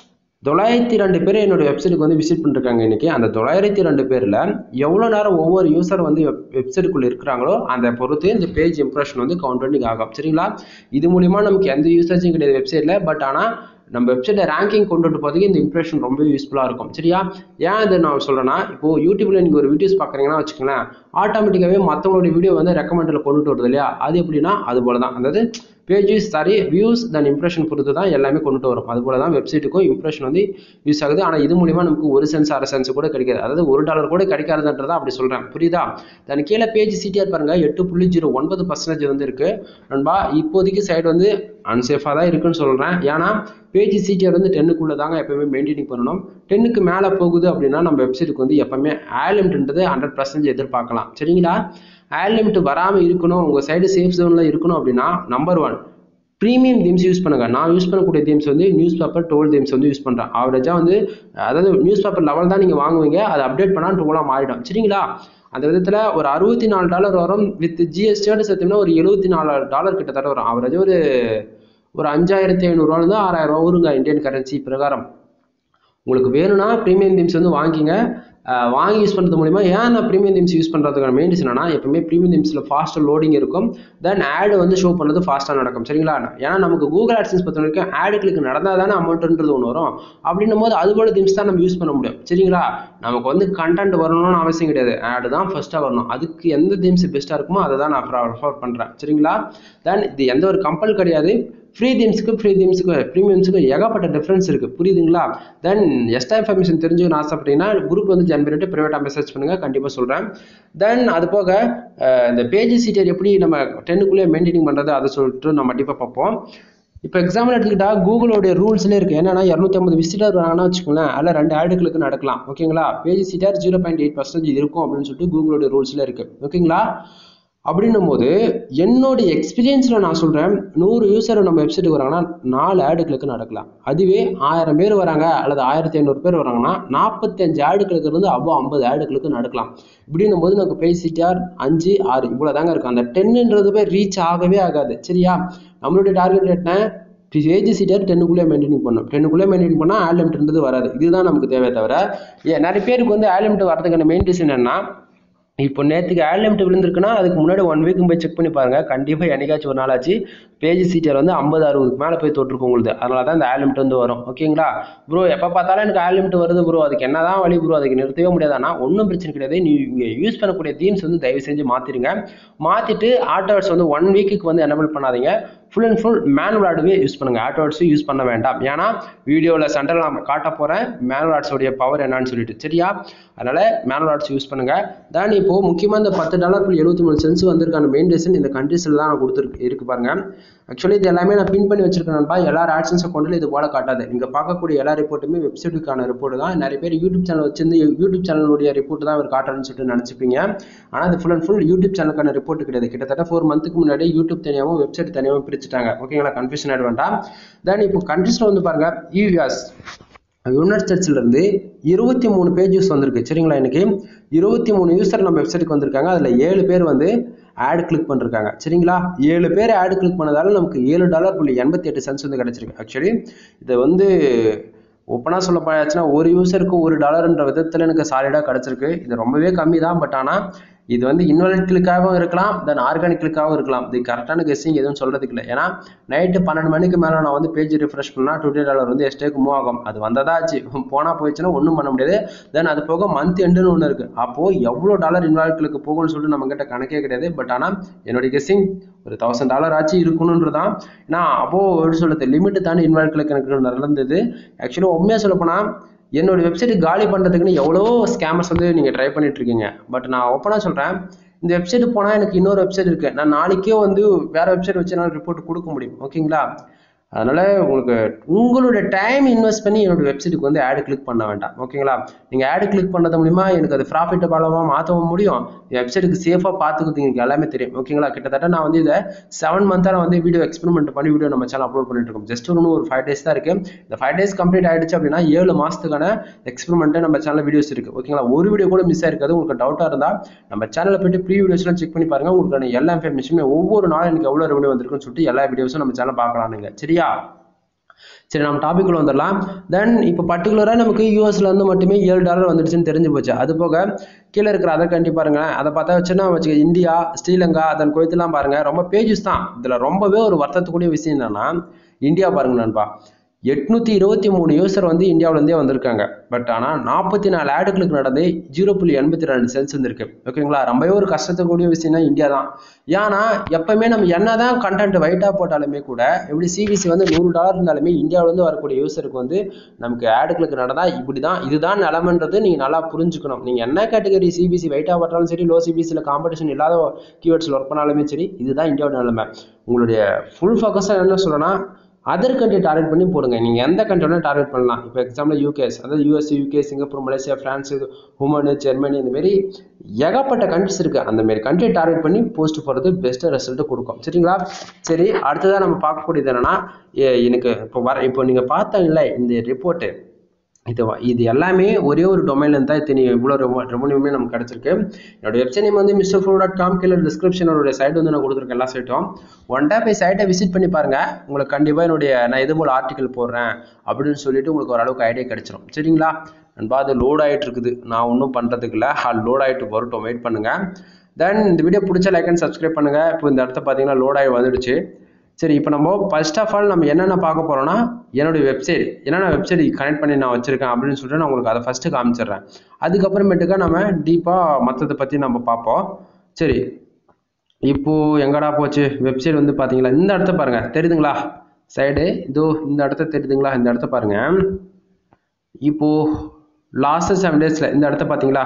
தொள்ளாயிரத்தி ரெண்டு பேர் என்னோட வெப்சைட்டுக்கு வந்து விசிட் பண்ணிருக்காங்க இன்னைக்கு அந்த தொள்ளாயிரத்தி ரெண்டு பேரில் எவ்வளோ நேரம் ஒவ்வொரு யூசர் வந்து வெப்சைட்டுக்குள்ளே இருக்கிறாங்களோ அந்த பொறுத்து இந்த பேஜ் இம்ப்ரெஷன் வந்து கவுண்டிங் ஆகும் சரிங்களா இது மூலிமா நமக்கு எந்த யூசேஜும் கிடையாது வெப்சைட்டில் பட் ஆனால் நம்ம வெப்சைட்டை ரேங்கிங் கொண்டுட்டு போகிறதுக்கு இந்த இம்ப்ரெஷன் ரொம்ப யூஸ்ஃபுல்லாக இருக்கும் சரியா ஏன் இது நான் சொல்கிறேன்னா இப்போது யூடியூப்ல நீங்கள் ஒரு வீடியோஸ் பார்க்குறீங்கன்னா வச்சுக்கோங்களேன் ஆட்டோமேட்டிக்காகவே மற்றவங்களுடைய வீடியோ வந்து ரெக்கமெண்டில் கொண்டுட்டு வருது இல்லையா அது எப்படின்னா அது போல தான் அதாவது pages sorry views then impression பொறுத்து தான் எல்லாமே கொண்டுட்டு வரும் அது போல தான் வெப்சைட்டுக்கும் இம்ப்ரெஷன் வந்து யூஸ் ஆகுது ஆனால் இது மூலிமா நமக்கு ஒரு சென்ஸ் அரை சென்ஸ் கூட கிடைக்காது அதாவது ஒரு டாலர் கூட கிடைக்காதுன்றதா அப்படி சொல்கிறேன் புரியுதா தென் கீழே பேஜ் சிடிஆர் பாருங்க எட்டு புள்ளி ஜீரோ ஒன்பது பர்சன்டேஜ் வந்து இருக்கு நண்பா இப்போதைக்கு சைடு வந்து அன்சேஃபாக தான் இருக்குன்னு சொல்கிறேன் ஏன்னா பேஜ் சிடிஆர் வந்து டென்னுக்குள்ளே தாங்க எப்பவுமே மெயின்டைனிங் பண்ணணும் டென்னுக்கு மேலே போகுது அப்படின்னா நம்ம வெப்சைட்டுக்கு வந்து எப்பவுமே ஆலிமிட்ன்றது ஹண்ட்ரட் பர்சன்டேஜ் எதிர்பார்க்கலாம் சரிங்களா ஆட் லிமிட் வராமல் இருக்கணும் உங்கள் சைடு சேஃப் ஜோனில் இருக்கணும் அப்படின்னா number one premium themes use பண்ணுங்க நான் யூஸ் பண்ணக்கூடிய தீம்ஸ் வந்து நியூஸ் பேப்பர் டோல் தீம்ஸ் வந்து யூஸ் பண்ணுறேன் ஆவரேஜாக வந்து அதாவது நியூஸ் பேப்பர் லெவல் தான் நீங்கள் வாங்குவீங்க அதை அப்டேட் பண்ணால் டோலாக மாறிடும் சரிங்களா அந்த விதத்தில் ஒரு அறுபத்தி நாலு டாலர் வரும் வித் ஜிஎஸ்டியோட சேர்த்தோம்னா ஒரு எழுபத்தி நாலு டாலர் கிட்டத்தட்ட வரும் ஆவரேஜாக ஒரு ஒரு அஞ்சாயிரத்தி ஐநூறுரூவாலேருந்து ஆறாயிரம் ரூபா வருங்க இந்தியன் கரன்சி பிரகாரம் உங்களுக்கு வேணும்னா ப்ரீமியம் தீம்ஸ் வந்து வாங்கிங்க வாங்கி யூஸ் பண்ணுறது மூலிமா ஏன் நான் ப்ரீமியம் தீம்ஸ் யூஸ் பண்ணுறதுக்கான மெயின் ரீசன் என்னன்னா எப்பவுமே ப்ரீமியம் தீம்ஸில் ஃபாஸ்ட்டாக லோடிங் இருக்கும் தென் ஆடு வந்து ஷோ பண்ணுறது ஃபாஸ்ட்டாக நடக்கும் சரிங்களா ஏன்னா நமக்கு கூகுள் ஆட்சன்ஸ் பொறுத்த வரைக்கும் ஆடு கிளிக் நடந்தால் தானே அமௌண்ட்ன்றது ஒன்று வரும் அப்படின்னும் போது அது போல தீம்ஸ் தான் நம்ம யூஸ் பண்ண முடியும் சரிங்களா நமக்கு வந்து கண்டென்ட் வரணும்னு அவசியம் கிடையாது ஆடு தான் ஃபஸ்ட்டாக வரணும் அதுக்கு எந்த தீம்ஸ் பெஸ்ட்டாக இருக்குமோ அதை தான் நான் ப்ரிஃபர் பண்ணுறேன் சரிங்களா தென் இது எந்த ஒரு கம்பல் கிடையாது ஃப்ரீ தீம்ஸுக்கு ஃப்ரீ தீம்ஸுக்கு ப்ரீமியம்ஸுக்கு ஏகப்பட்ட டிஃப்ரென்ஸ் இருக்குது புரியுதுங்களா தென் எக்ஸ்ட்ரா இன்ஃபர்மேஷன் தெரிஞ்சுக்கணும் ஆசைப்பட்டீங்கன்னா குரூப் வந்து ஜாயின் பண்ணிட்டு ப்ரைவேட்டாக மெசேஜ் பண்ணுங்கள் கண்டிப்பாக சொல்கிறேன் தென் அது போக இந்த பேஜ் சீட்டர் எப்படி நம்ம டென்னுக்குள்ளே மெயின்டைனிங் பண்ணுறது அதை சொல்லிட்டு நம்ம கண்டிப்பாக பார்ப்போம் இப்போ எக்ஸாம்பிள் எடுத்துக்கிட்டா கூகுளோடைய ரூல்ஸ்லேயே இருக்குது என்னன்னா இரநூத்தி ஐம்பது விசிட்டர் வராங்கன்னா வச்சுக்கோங்களேன் அதில் ரெண்டு ஆடுகளுக்கு நடக்கலாம் ஓகேங்களா page CTR zero point eight percentage இருக்கும் அப்படின்னு சொல்லிட்டு கூகுளோடைய ரூல்ஸில் இருக்குது ஓகேங்களா அப்படின்னும் போது என்னுடைய எக்ஸ்பீரியன்ஸில் நான் சொல்கிறேன் நூறு யூசர் நம்ம வெப்சைட்டுக்கு வராங்கன்னா நாலு ஆடுகளுக்கு நடக்கலாம் அதுவே ஆயிரம் பேர் வராங்க அல்லது ஆயிரத்தி ஐநூறு பேர் வராங்கன்னா நாற்பத்தஞ்சு ஆடுகளுக்கு இருந்து அவ்வளோ ஐம்பது ஆடுகளுக்கு நடக்கலாம் இப்படின்னும் போது நமக்கு பேசிட்டார் அஞ்சு ஆறு இவ்வளோ தாங்க இருக்கும் அந்த டென்னுன்றது போய் ரீச் ஆகவே ஆகாது சரியா நம்மளுடைய டார்கெட் என்ன பேஜ் சீட்டர் டென்னுக்குள்ளே மெயின்டைன் பண்ணும் டென்னுக்குள்ளே மெயின்டைன் பண்ணால் ஆலிமிட்ன்றது வராது இதுதான் நமக்கு தேவை தவிர ஏ நிறைய பேருக்கு வந்து ஆலிமிட் வரதுக்கான மெயின் ரீசன் என்னன்னா இப்போ நேற்றுக்கு ஆட் லிமிட் விழுந்திருக்குன்னா அதுக்கு முன்னாடி ஒன் வீக் போய் செக் பண்ணி பாருங்க கண்டிப்பாக என்னைக்காச்சும் ஒரு நாளாச்சு பேஜ் சீட்டர் வந்து ஐம்பது அறுபதுக்கு மேலே போய் தொட்டிருக்கும் உங்களுக்கு அதனால தான் இந்த ஆட் லிமிட் வந்து வரும் ஓகேங்களா ப்ரோ எப்போ பார்த்தாலும் எனக்கு ஆட் லிமிட் வருது ப்ரோ அதுக்கு என்ன தான் வழி ப்ரோ அதுக்கு நிறுத்தவே முடியாதானா ஒன்றும் பிரச்சனை கிடையாது நீங்கள் யூஸ் பண்ணக்கூடிய தீம்ஸ் வந்து தயவு செஞ்சு மாற்றிடுங்க மாற்றிட்டு ஆட்டோவர்ஸ் வந்து ஒன் வீக்குக்கு வந்து எனபிள் பண்ணாதீங்க ஃபுல் அண்ட் ஃபுல் மேனுவல் ஆடுவே யூஸ் பண்ணுங்க ஆட்டோட்ஸும் யூஸ் பண்ண வேண்டாம் ஏன்னா வீடியோவில் சென்டரில் நான் காட்ட போகிறேன் மேனுவல் ஆர்ட்ஸோடைய பவர் என்னன்னு சொல்லிட்டு சரியா அதனால மேனுவல் ஆர்ட்ஸ் யூஸ் பண்ணுங்க தென் இப்போ முக்கியமாக இந்த பத்து டாலர் எழுபத்தி மூணு சென்ஸ் வந்திருக்கான மெயின் ரீசன் இந்த கண்ட்ரீஸில் தான் நான் கொடுத்துருக்கு இருக்கு பாருங்க ஆக்சுவலி இது எல்லாமே நான் பின் பண்ணி வச்சிருக்கேன்ப்பா எல்லா ஆட்ஸன்ஸ் அக்கௌண்ட்டில் இது போல காட்டாது நீங்கள் பார்க்கக்கூடிய எல்லா ரிப்போர்ட்டுமே வெப்சைட்டுக்கான ரிப்போர்ட் தான் நிறைய பேர் யூடியூப் சேனல் வச்சிருந்து யூடியூப் சேனலுடைய ரிப்போர்ட் தான் அவர் காட்டுறேன்னு சொல்லிட்டு நினச்சிப்பீங்க ஆனால் அது ஃபுல் அண்ட் ஃபுல் யூடியூப் சேனலுக்கான ரிப்போர்ட் கிடையாது கிட்டத்தட்ட ஃபோர் மந்த்துக்கு முன்னாடி யூடியூப் தனியாகவும் வெப்சைட் தனியாகவும் பிரிச்சுட்டாங்க ஓகேங்களா கன்ஃபியூஷன் ஆகிட வேண்டாம் தென் இப்போ கண்ட்ரீஸில் வந்து பாருங்க யூஎஸ் யுனைட் ஸ்டேட்ஸ்லேருந்து இருபத்தி மூணு பேஜஸ் வந்திருக்கு சரிங்களா இன்னைக்கு இருபத்தி மூணு யூசர் நம்ம வெப்சைட்டுக்கு வந்திருக்காங்க அதில் ஏழு பேர் வந்து ஆட் கிளிக் பண்ணிருக்காங்க சரிங்களா ஏழு பேர் ஆட் கிளிக் பண்ணதால நமக்கு ஏழு டாலர் புள்ளி எண்பத்தி எட்டு சென்ஸ் வந்து கிடைச்சிருக்கு ஆக்சுவலி இது வந்து ஓப்பனாக சொல்ல போயாச்சுன்னா ஒரு யூசருக்கு ஒரு டாலர்ன்ற விதத்தில் எனக்கு சாலிடாக கிடச்சிருக்கு இது ரொம்பவே கம்மி தான் பட் ஆனால் இது வந்து இன்வாலிட் கிளிக்காகவும் இருக்கலாம் தென் ஆர்கானிக் கிளிக்காகவும் இருக்கலாம் இது கரெக்டான கெஸ்ஸிங் எதுவும் சொல்கிறதுக்கு இல்லை ஏன்னா நைட்டு பன்னெண்டு மணிக்கு மேலே நான் வந்து பேஜ் ரிஃப்ரெஷ் பண்ணால் டுவெண்ட்டி டாலர் வந்து எஸ்டேக்கு மூவ் ஆகும் அது வந்ததா ஆச்சு போனால் போயிடுச்சுன்னா ஒன்றும் பண்ண முடியாது தென் அது போக மந்த் எண்டுன்னு ஒன்று இருக்குது அப்போது எவ்வளோ டாலர் இன்வால்வ் கிளிக்கு போகும்னு சொல்லிட்டு நம்ம கிட்ட கணக்கே கிடையாது பட் ஆனால் என்னுடைய கெஸ்ஸிங் ஒரு தௌசண்ட் டாலர் ஆச்சு இருக்கணுன்றதான் ஏன்னா அப்போ எப்படி சொல்றது லிமிட் தாண்டி இன்வால்வ் கிளிக் எனக்கு நடந்தது ஆக்சுவலி உண்மையாக சொல்லப்போனால் என்னோட வெப்சைட் காலி பண்ணுறதுக்குன்னு எவ்வளோ ஸ்கேமர்ஸ் வந்து நீங்கள் ட்ரை பண்ணிட்டு இருக்கீங்க பட் நான் ஓப்பனாக சொல்கிறேன் இந்த வெப்சைட் போனால் எனக்கு இன்னொரு வெப்சைட் இருக்குது நான் நாளைக்கே வந்து வேறு வெப்சைட் வச்சு என்னால் ரிப்போர்ட் கொடுக்க முடியும் ஓகேங்களா அதனால் உங்களுக்கு உங்களோட டைம் இன்வெஸ்ட் பண்ணி என்னோட வெப்சைட்டுக்கு வந்து ஆடு கிளிக் பண்ண வேண்டாம் ஓகேங்களா நீங்கள் ஆடு கிளிக் பண்ணது மூலிமா எனக்கு அது ப்ராஃபிட்டபிளாக மாற்றவும் முடியும் வெப்சைட்டுக்கு சேஃபாக பார்த்துக்கிறது எனக்கு எல்லாமே தெரியும் ஓகேங்களா கிட்டத்தட்ட நான் வந்து இதை செவன் மந்த்தாக நான் வந்து வீடியோ எக்ஸ்பெரிமெண்ட் பண்ணி வீடியோ நம்ம சேனல் அப்லோட் பண்ணிட்டு இருக்கோம் ஜஸ்ட் இன்னும் ஒரு ஃபைவ் டேஸ் தான் இருக்குது இந்த ஃபைவ் டேஸ் கம்ப்ளீட் ஆயிடுச்சு அப்படின்னா ஏழு மாதத்துக்கான எக்ஸ்பெரிமெண்ட்டு நம்ம சேனல் வீடியோஸ் இருக்குது ஓகேங்களா ஒரு வீடியோ கூட மிஸ் ஆயிருக்காது உங்களுக்கு டவுட்டாக இருந்தால் நம்ம சேனலில் போயிட்டு ப்ரீ வீடியோஸ்லாம் செக் பண்ணி பாருங்கள் உங்களுக்கான எல்லா இன்ஃபர்மேஷனுமே ஒவ்வொரு நாளும் எனக்கு எவ்வளோ ரெவன்யூ வந்திருக்குன்னு சொல்லிட்டு எல்லா வீடியோஸும் நம்ம சேனல் பார்க்கலாம் நீங்கள் சரியா சரி நம்ம டாபிக்ல வந்துடலாம் தென் இப்போ பர்டிகுலராக நமக்கு யூஎஸ்ல இருந்து மட்டுமே ஏழு டாலர் வந்துடுச்சுன்னு தெரிஞ்சு போச்சு அது போக கீழே இருக்கிற அதர் கண்ட்ரி பாருங்க அதை பார்த்தா வச்சுன்னா வச்சுக்க இந்தியா ஸ்ரீலங்கா அதன் குவைத்லாம் பாருங்க ரொம்ப பேஜஸ் தான் இதுல ரொம்பவே ஒரு வருத்தத்துக்குரிய விஷயம் என்னன்னா இந்தியா பாருங்க நண்பா எட்நூத்தி இருபத்தி மூணு யூசர் வந்து இந்தியாவிலேருந்தே வந்திருக்காங்க பட் ஆனால் நாற்பத்தி நாலு ஆடுகளுக்கு நடந்து ஜீரோ புள்ளி எண்பத்தி ரெண்டு சென்ஸ் வந்திருக்கு ஓகேங்களா ரொம்பவே ஒரு கஷ்டத்துக்குரிய விஷயம்னா இந்தியா தான் ஏன்னா எப்பவுமே நம்ம என்னதான் கண்டென்ட் வைட்டா போட்டாலுமே கூட எப்படி சிபிசி வந்து நூறு டாலர் இருந்தாலுமே இந்தியாவிலேருந்து வரக்கூடிய யூசருக்கு வந்து நமக்கு ஆடுகளுக்கு நடந்தா இப்படி தான் இதுதான் நிலமன்றது நீங்கள் நல்லா புரிஞ்சுக்கணும் நீங்கள் என்ன கேட்டகரி சிபிசி வைட்டா போட்டாலும் சரி லோ சிபிசியில் காம்படிஷன் இல்லாத கீவேர்ட்ஸில் ஒர்க் பண்ணாலுமே சரி இதுதான் இந்தியாவோட நிலைமை உங்களுடைய ஃபுல் ஃபோக்கஸாக என்ன சொல்லணும்னா அதர் கண்ட்ரி டார்கெட் பண்ணி போடுங்க நீங்கள் எந்த கண்ட்ரி வேணால் டார்கெட் பண்ணலாம் இப்போ எக்ஸாம்பிள் யூகேஸ் அதாவது US UK Singapore Malaysia France உமனு ஜெர்மனி இந்த மாதிரி ஏகப்பட்ட கண்ட்ரிஸ் இருக்குது அந்த மாதிரி கண்ட்ரி டார்கெட் பண்ணி போஸ்ட் போடுறது பெஸ்ட்டு ரிசல்ட் கொடுக்கும் சரிங்களா சரி அடுத்ததாக நம்ம பார்க்கக்கூடியது என்னன்னா எ- எனக்கு இப்போ வர இப்போ நீங்கள் பார்த்தாங்கல்ல இந்த ரிப்போர்ட்டு இது வ- இது எல்லாமே ஒரே ஒரு டொமைன்ல தான் இத்தனை இவ்வளோ ரெவன்யூமே நமக்கு கிடைச்சிருக்கு என்னோட வெப்சைட் நேம் வந்து மிஸ்டர் ஃபுல் டாட் காம் கீழே டிஸ்கிரிப்ஷனோட சைட் வந்து நான் கொடுத்துருக்கேன் எல்லா சைட்டும் ஒன் டே போய் சைட்டை விசிட் பண்ணி பாருங்க உங்களுக்கு கண்டிப்பாக என்னுடைய நான் இது போல் ஆர்டிக்கல் போடுறேன் அப்படின்னு சொல்லிட்டு உங்களுக்கு ஓரளவுக்கு ஐடியா கிடைச்சிரும் சரிங்களா நண்பா அது லோட் ஆயிட்டு இருக்குது நான் ஒன்றும் பண்ணுறதுக்கு இல்லை அது லோட் ஆயிட்டு வரட்டும் வெயிட் பண்ணுங்க தென் இந்த வீடியோ பிடிச்ச லைக் அண்ட் சப்ஸ்கிரைப் பண்ணுங்க இப்போ இந்த இடத்த பார்த்தீங்கன்னா லோட் ஆகி வந்துடுச்சு சரி இப்போ நம்ம ஃபர்ஸ்ட் ஆஃப் ஆல் நம்ம என்னென்ன பார்க்க போறோம்னா என்னுடைய வெப்சைட் என்னென்ன வெப்சைட் கனெக்ட் பண்ணி நான் வச்சிருக்கேன் அப்படின்னு சொல்லிட்டு நான் உங்களுக்கு அதை ஃபர்ஸ்ட் காமிச்சிடுறேன் அதுக்கப்புறமேட்டுக்கா நம்ம டீப்பாக மற்றதை பற்றி நம்ம பார்ப்போம் சரி இப்போ எங்கடா போச்சு வெப்சைட் வந்து பார்த்தீங்களா இந்த இடத்த பாருங்க தெரியுதுங்களா சைடு இதோ இந்த இடத்த தெரியுதுங்களா இந்த இடத்த பாருங்க இப்போ லாஸ்ட் செவன் டேஸ்ல இந்த இடத்த பார்த்தீங்களா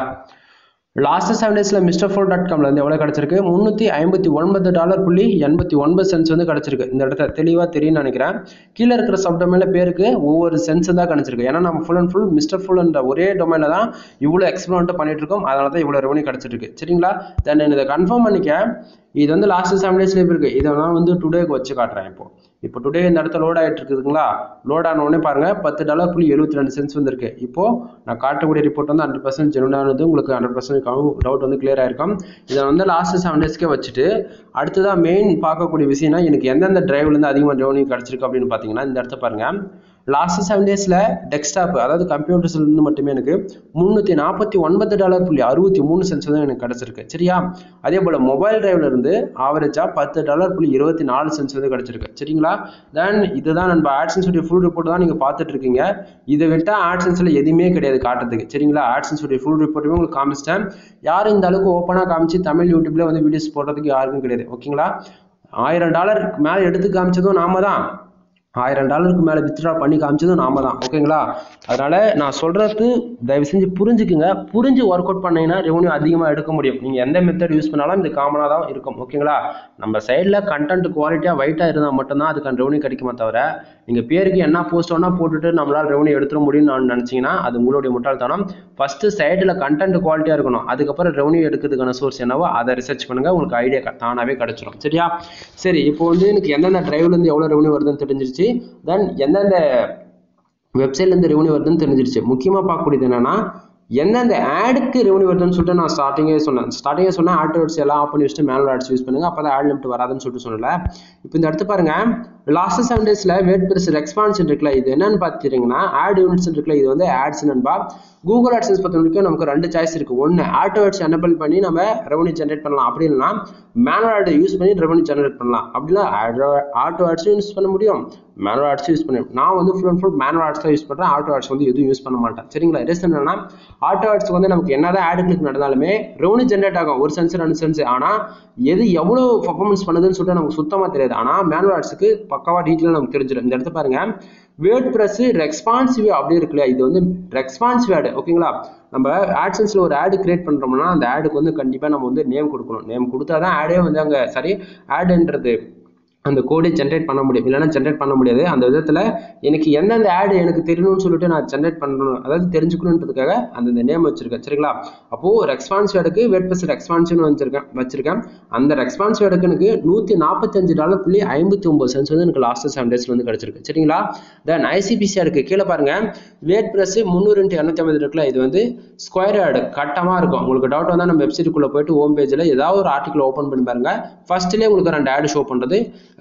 லாஸ்ட் செவன் டேஸ்ல மிஸ்டர் ஃபோர் டாட் காம்ல வந்து எவ்வளோ கிடைச்சிருக்கு முந்நூற்றி ஐம்பத்தி ஒன்பது டாலர் புள்ளி எண்பத்தி ஒன்பது சென்ஸ் வந்து கிடைச்சிருக்கு இந்த இடத்த தெளிவாக தெரியும்னு நினைக்கிறேன் கீழே இருக்கிற சப் டொமைனில் பேருக்கு ஒவ்வொரு சென்ஸ் தான் கிடைச்சிருக்கு ஏன்னா நம்ம ஃபுல் அண்ட் ஃபுல் மிஸ்டர் ஃபுல்ன்ற ஒரே டொமைனில் தான் இவ்வளோ எக்ஸ்பிளமெண்ட் பண்ணிட்டு இருக்கோம் அதனால தான் இவ்வளோ ரெவன்யூ கிடைச்சிருக்கு சரிங்களா தென் இதை கன்ஃபார்ம் பண்ணிக்க இது வந்து லாஸ்ட் செவன் டேஸ்ல இருக்கு இதை நான் வந்து டுடேக்கு வச்சு காட்டுறேன் இப்போ இப்போ டுடே இந்த இடத்துல லோட் ஆயிட்டு இருக்குதுங்களா லோட் ஆன உடனே பாருங்க பத்து டாலர் புள்ளி எழுபத்தி ரெண்டு சென்ஸ் வந்திருக்கு இப்போ நான் காட்டக்கூடிய ரிப்போர்ட் வந்து ஹண்ட்ரட் பர்சன்ட் ஜெனுனானது உங்களுக்கு ஹண்ட்ரட் பர்சன்ட் டவுட் வந்து கிளியர் ஆயிருக்கும் இதை வந்து லாஸ்ட் செவன் டேஸ்க்கே வச்சுட்டு அடுத்ததா மெயின் பார்க்கக்கூடிய விஷயம்னா எனக்கு எந்தெந்த டிரைவ்ல இருந்து அதிகமாக ரெவன்யூ கிடைச்சிருக்கு அப்படின்னு பார்த்தீங்கன்னா இந்த இடத்த பாருங்க லாஸ்ட் செவன் டேஸில் டெஸ்க்டாப் அதாவது கம்ப்யூட்டர்ஸ்ல இருந்து மட்டுமே எனக்கு முந்நூற்றி நாற்பத்தி ஒன்பது டாலர் புள்ளி அறுபத்தி மூணு சென்ஸ் தான் எனக்கு கிடைச்சிருக்கு சரியா அதே போல் மொபைல் டிரைவ்ல இருந்து ஆவரேஜாக பத்து டாலர் புள்ளி இருபத்தி நாலு சென்ஸ் வந்து கிடைச்சிருக்கு சரிங்களா தென் இதுதான் நம்ம ஆட்சன்ஸ் உடைய ஃபுல் ரிப்போர்ட் தான் நீங்கள் பார்த்துட்டு இருக்கீங்க இதை விட்டால் ஆட்சன்ஸில் எதுவுமே கிடையாது காட்டுறதுக்கு சரிங்களா ஆட்சன்ஸ் உடைய ஃபுல் ரிப்போர்ட்டுமே உங்களுக்கு காமிச்சிட்டேன் யாரும் இந்த அளவுக்கு ஓப்பனாக காமிச்சு தமிழ் யூடியூப்ல வந்து வீடியோஸ் போடுறதுக்கு யாருக்கும் கிடையாது ஓகேங்களா ஆயிரம் டாலருக்கு மேலே எடுத்து காமிச்சதும் நாம தான் ஆயிரம் டாலருக்கு மேலே வித்ட்ரா பண்ணி காமிச்சதும் நாம தான் ஓகேங்களா அதனால நான் சொல்றது தயவு செஞ்சு புரிஞ்சுக்குங்க புரிஞ்சு ஒர்க் அவுட் பண்ணீங்கன்னா ரெவன்யூ அதிகமாக எடுக்க முடியும் நீங்கள் எந்த மெத்தட் யூஸ் பண்ணாலும் இது காமனாக தான் இருக்கும் ஓகேங்களா நம்ம சைடில் கண்டென்ட் குவாலிட்டியாக வெயிட்டாக இருந்தால் மட்டும்தான் அதுக்கான ரெவன்யூ கிடைக்குமே தவிர நீங்கள் பேருக்கு என்ன போஸ்ட் வேணா போட்டுட்டு நம்மளால் ரெவன்யூ எடுத்துட முடியும்னு நான் நினச்சிங்கன்னா அது உங்களுடைய முட்டாள்தனம் ஃபஸ்ட்டு சைடில் கண்டென்ட் குவாலிட்டியாக இருக்கணும் அதுக்கப்புறம் ரெவன்யூ எடுக்கிறதுக்கான சோர்ஸ் என்னவோ அதை ரிசர்ச் பண்ணுங்க உங்களுக்கு ஐடியா தானாகவே கிடைச்சிரும் சரியா சரி இப்போ வந்து எனக்கு எந்தெந்த டிரைவ்லேருந்து எவ்வளோ ரெவன்யூ வருதுன்னு தெரிஞ்சிருச்சு தென் எந்தெந்த வெப்சைட்லேருந்து ரெவன்யூ வருதுன்னு தெரிஞ்சிருச்சு முக்கியமாக பார்க்கக்கூடியது என்னன்னா எந்தெந்த ஆடுக்கு ரெவன்யூ வருதுன்னு சொல்லிட்டு நான் ஸ்டார்டிங்கே சொன்னேன் ஸ்டார்டிங்கே சொன்னேன் ஆட் வேர்ட்ஸ் எல்லாம் ஆஃப் பண்ணி வச்சுட்டு மேனுவல் ஆட்ஸ் யூஸ் பண்ணுங்க அப்போ தான் ஆட் லிமிட் வராதுன்னு சொல்லிட்டு சொல்லல இப்போ இந்த இடத்து பாருங்க லாஸ்ட் செவன் டேஸில் வேட் பெருசு எக்ஸ்பான்ஷன் இருக்குல்ல இது என்னன்னு பார்த்துட்டீங்கன்னா ஆட் யூனிட்ஸ் இருக்குல்ல இது வந்து ஆட்ஸ் நண்பா கூகுள் ஆட்சன்ஸ் பொறுத்த வரைக்கும் நமக்கு ரெண்டு சாய்ஸ் இருக்கு ஒன்று ஆட்டோ ஆட்ஸ் எனபிள் பண்ணி நம்ம ரெவன்யூ ஜென்ரேட் பண்ணலாம் அப்படி இல்லைன்னா மேனுவல் ஆட் யூஸ் பண்ணி ரெவன்யூ ஜென்ரேட் பண்ணலாம் அப்படின்னா ஆட்டோ ஆட்ஸும் யூஸ் பண்ண முடியும் மேனுவல் ஆட்ஸும் யூஸ் பண்ண நான் வந்து full and full manual ads தான் யூஸ் பண்ணுறேன் ஆட்டோ ஆட்ஸ் வந்து எதுவும் யூஸ் பண்ண மாட்டேன் சரிங்களா ரீசன் என்னன்னா ஆட்டோ ஆட்ஸ் வந்து நமக்கு என்னதான் ஆட் கிளிக் நடந்தாலுமே ரெவன்யூ ஜென்ரேட் ஆகும் ஒரு சென்ஸ் ரெண்டு சென்ஸ் ஆனால் எது எவ்வளோ பர்ஃபார்மன்ஸ் பண்ணுதுன்னு சொல்லிட்டு நமக்கு சுத்தமாக தெரியாது ஆனால் மேனுவல் ஆட்ஸுக்கு பக்காவா டீட்டெயில் நமக்கு தெரிஞ்சிடும் இந்த இடத்த பாருங்க வேர்ட் ப்ரெஸ் ரெஸ்பான்சிவ் அப்படி இருக்குல்ல இது வந்து ரெஸ்பான்சிவ் ஆடு ஓகேங்களா நம்ம ஆட்சன்ஸில் ஒரு ஆடு கிரியேட் பண்ணுறோம்னா அந்த ஆடுக்கு வந்து கண்டிப்பாக நம்ம வந்து நேம் கொடுக்கணும் நேம் கொடுத்தா தான் ஆடே வந்து அங்கே சரி ஆடுன்றது அந்த கோடை ஜென்ரேட் பண்ண முடியும் இல்லைன்னா ஜென்ரேட் பண்ண முடியாது அந்த விதத்தில் எனக்கு எந்தெந்த ஆடு எனக்கு தெரியணும்னு சொல்லிட்டு நான் ஜென்ரேட் பண்ணணும் அதாவது தெரிஞ்சுக்கணுன்றதுக்காக அந்த நேம் வச்சிருக்கேன் சரிங்களா அப்போது ரெஸ்பான்ஸ் வேர்டுக்கு வேட் ப்ளஸ் ரெஸ்பான்ஸ்னு வச்சிருக்கேன் வச்சிருக்கேன் அந்த ரெஸ்பான்ஸ் வேர்டுக்கு எனக்கு நூற்றி நாற்பத்தஞ்சு டாலர் புள்ளி ஐம்பத்தி ஒம்பது சென்ஸ் வந்து எனக்கு லாஸ்ட் செவன் டேஸ்ல வந்து கிடைச்சிருக்கு சரிங்களா தென் ஐசிபிசி ஆடுக்கு கீழே பாருங்க வேட் ப்ளஸ் முந்நூறு இன்ட்டு இரநூத்தி ஐம்பது இருக்குல்ல இது வந்து ஸ்கொயர் ஆடு கட்டமாக இருக்கும் உங்களுக்கு டவுட் வந்தால் நம்ம வெப்சைட்டுக்குள்ளே போயிட்டு ஹோம் பேஜில் ஏதாவது ஒரு ஆர்டிக்கல் ஓப்பன் பண்ணி பாருங்க ஃபர்ஸ்ட்லேயே உங்களுக்கு ரெண்டு ஆடு ஷோ பண்ணுறது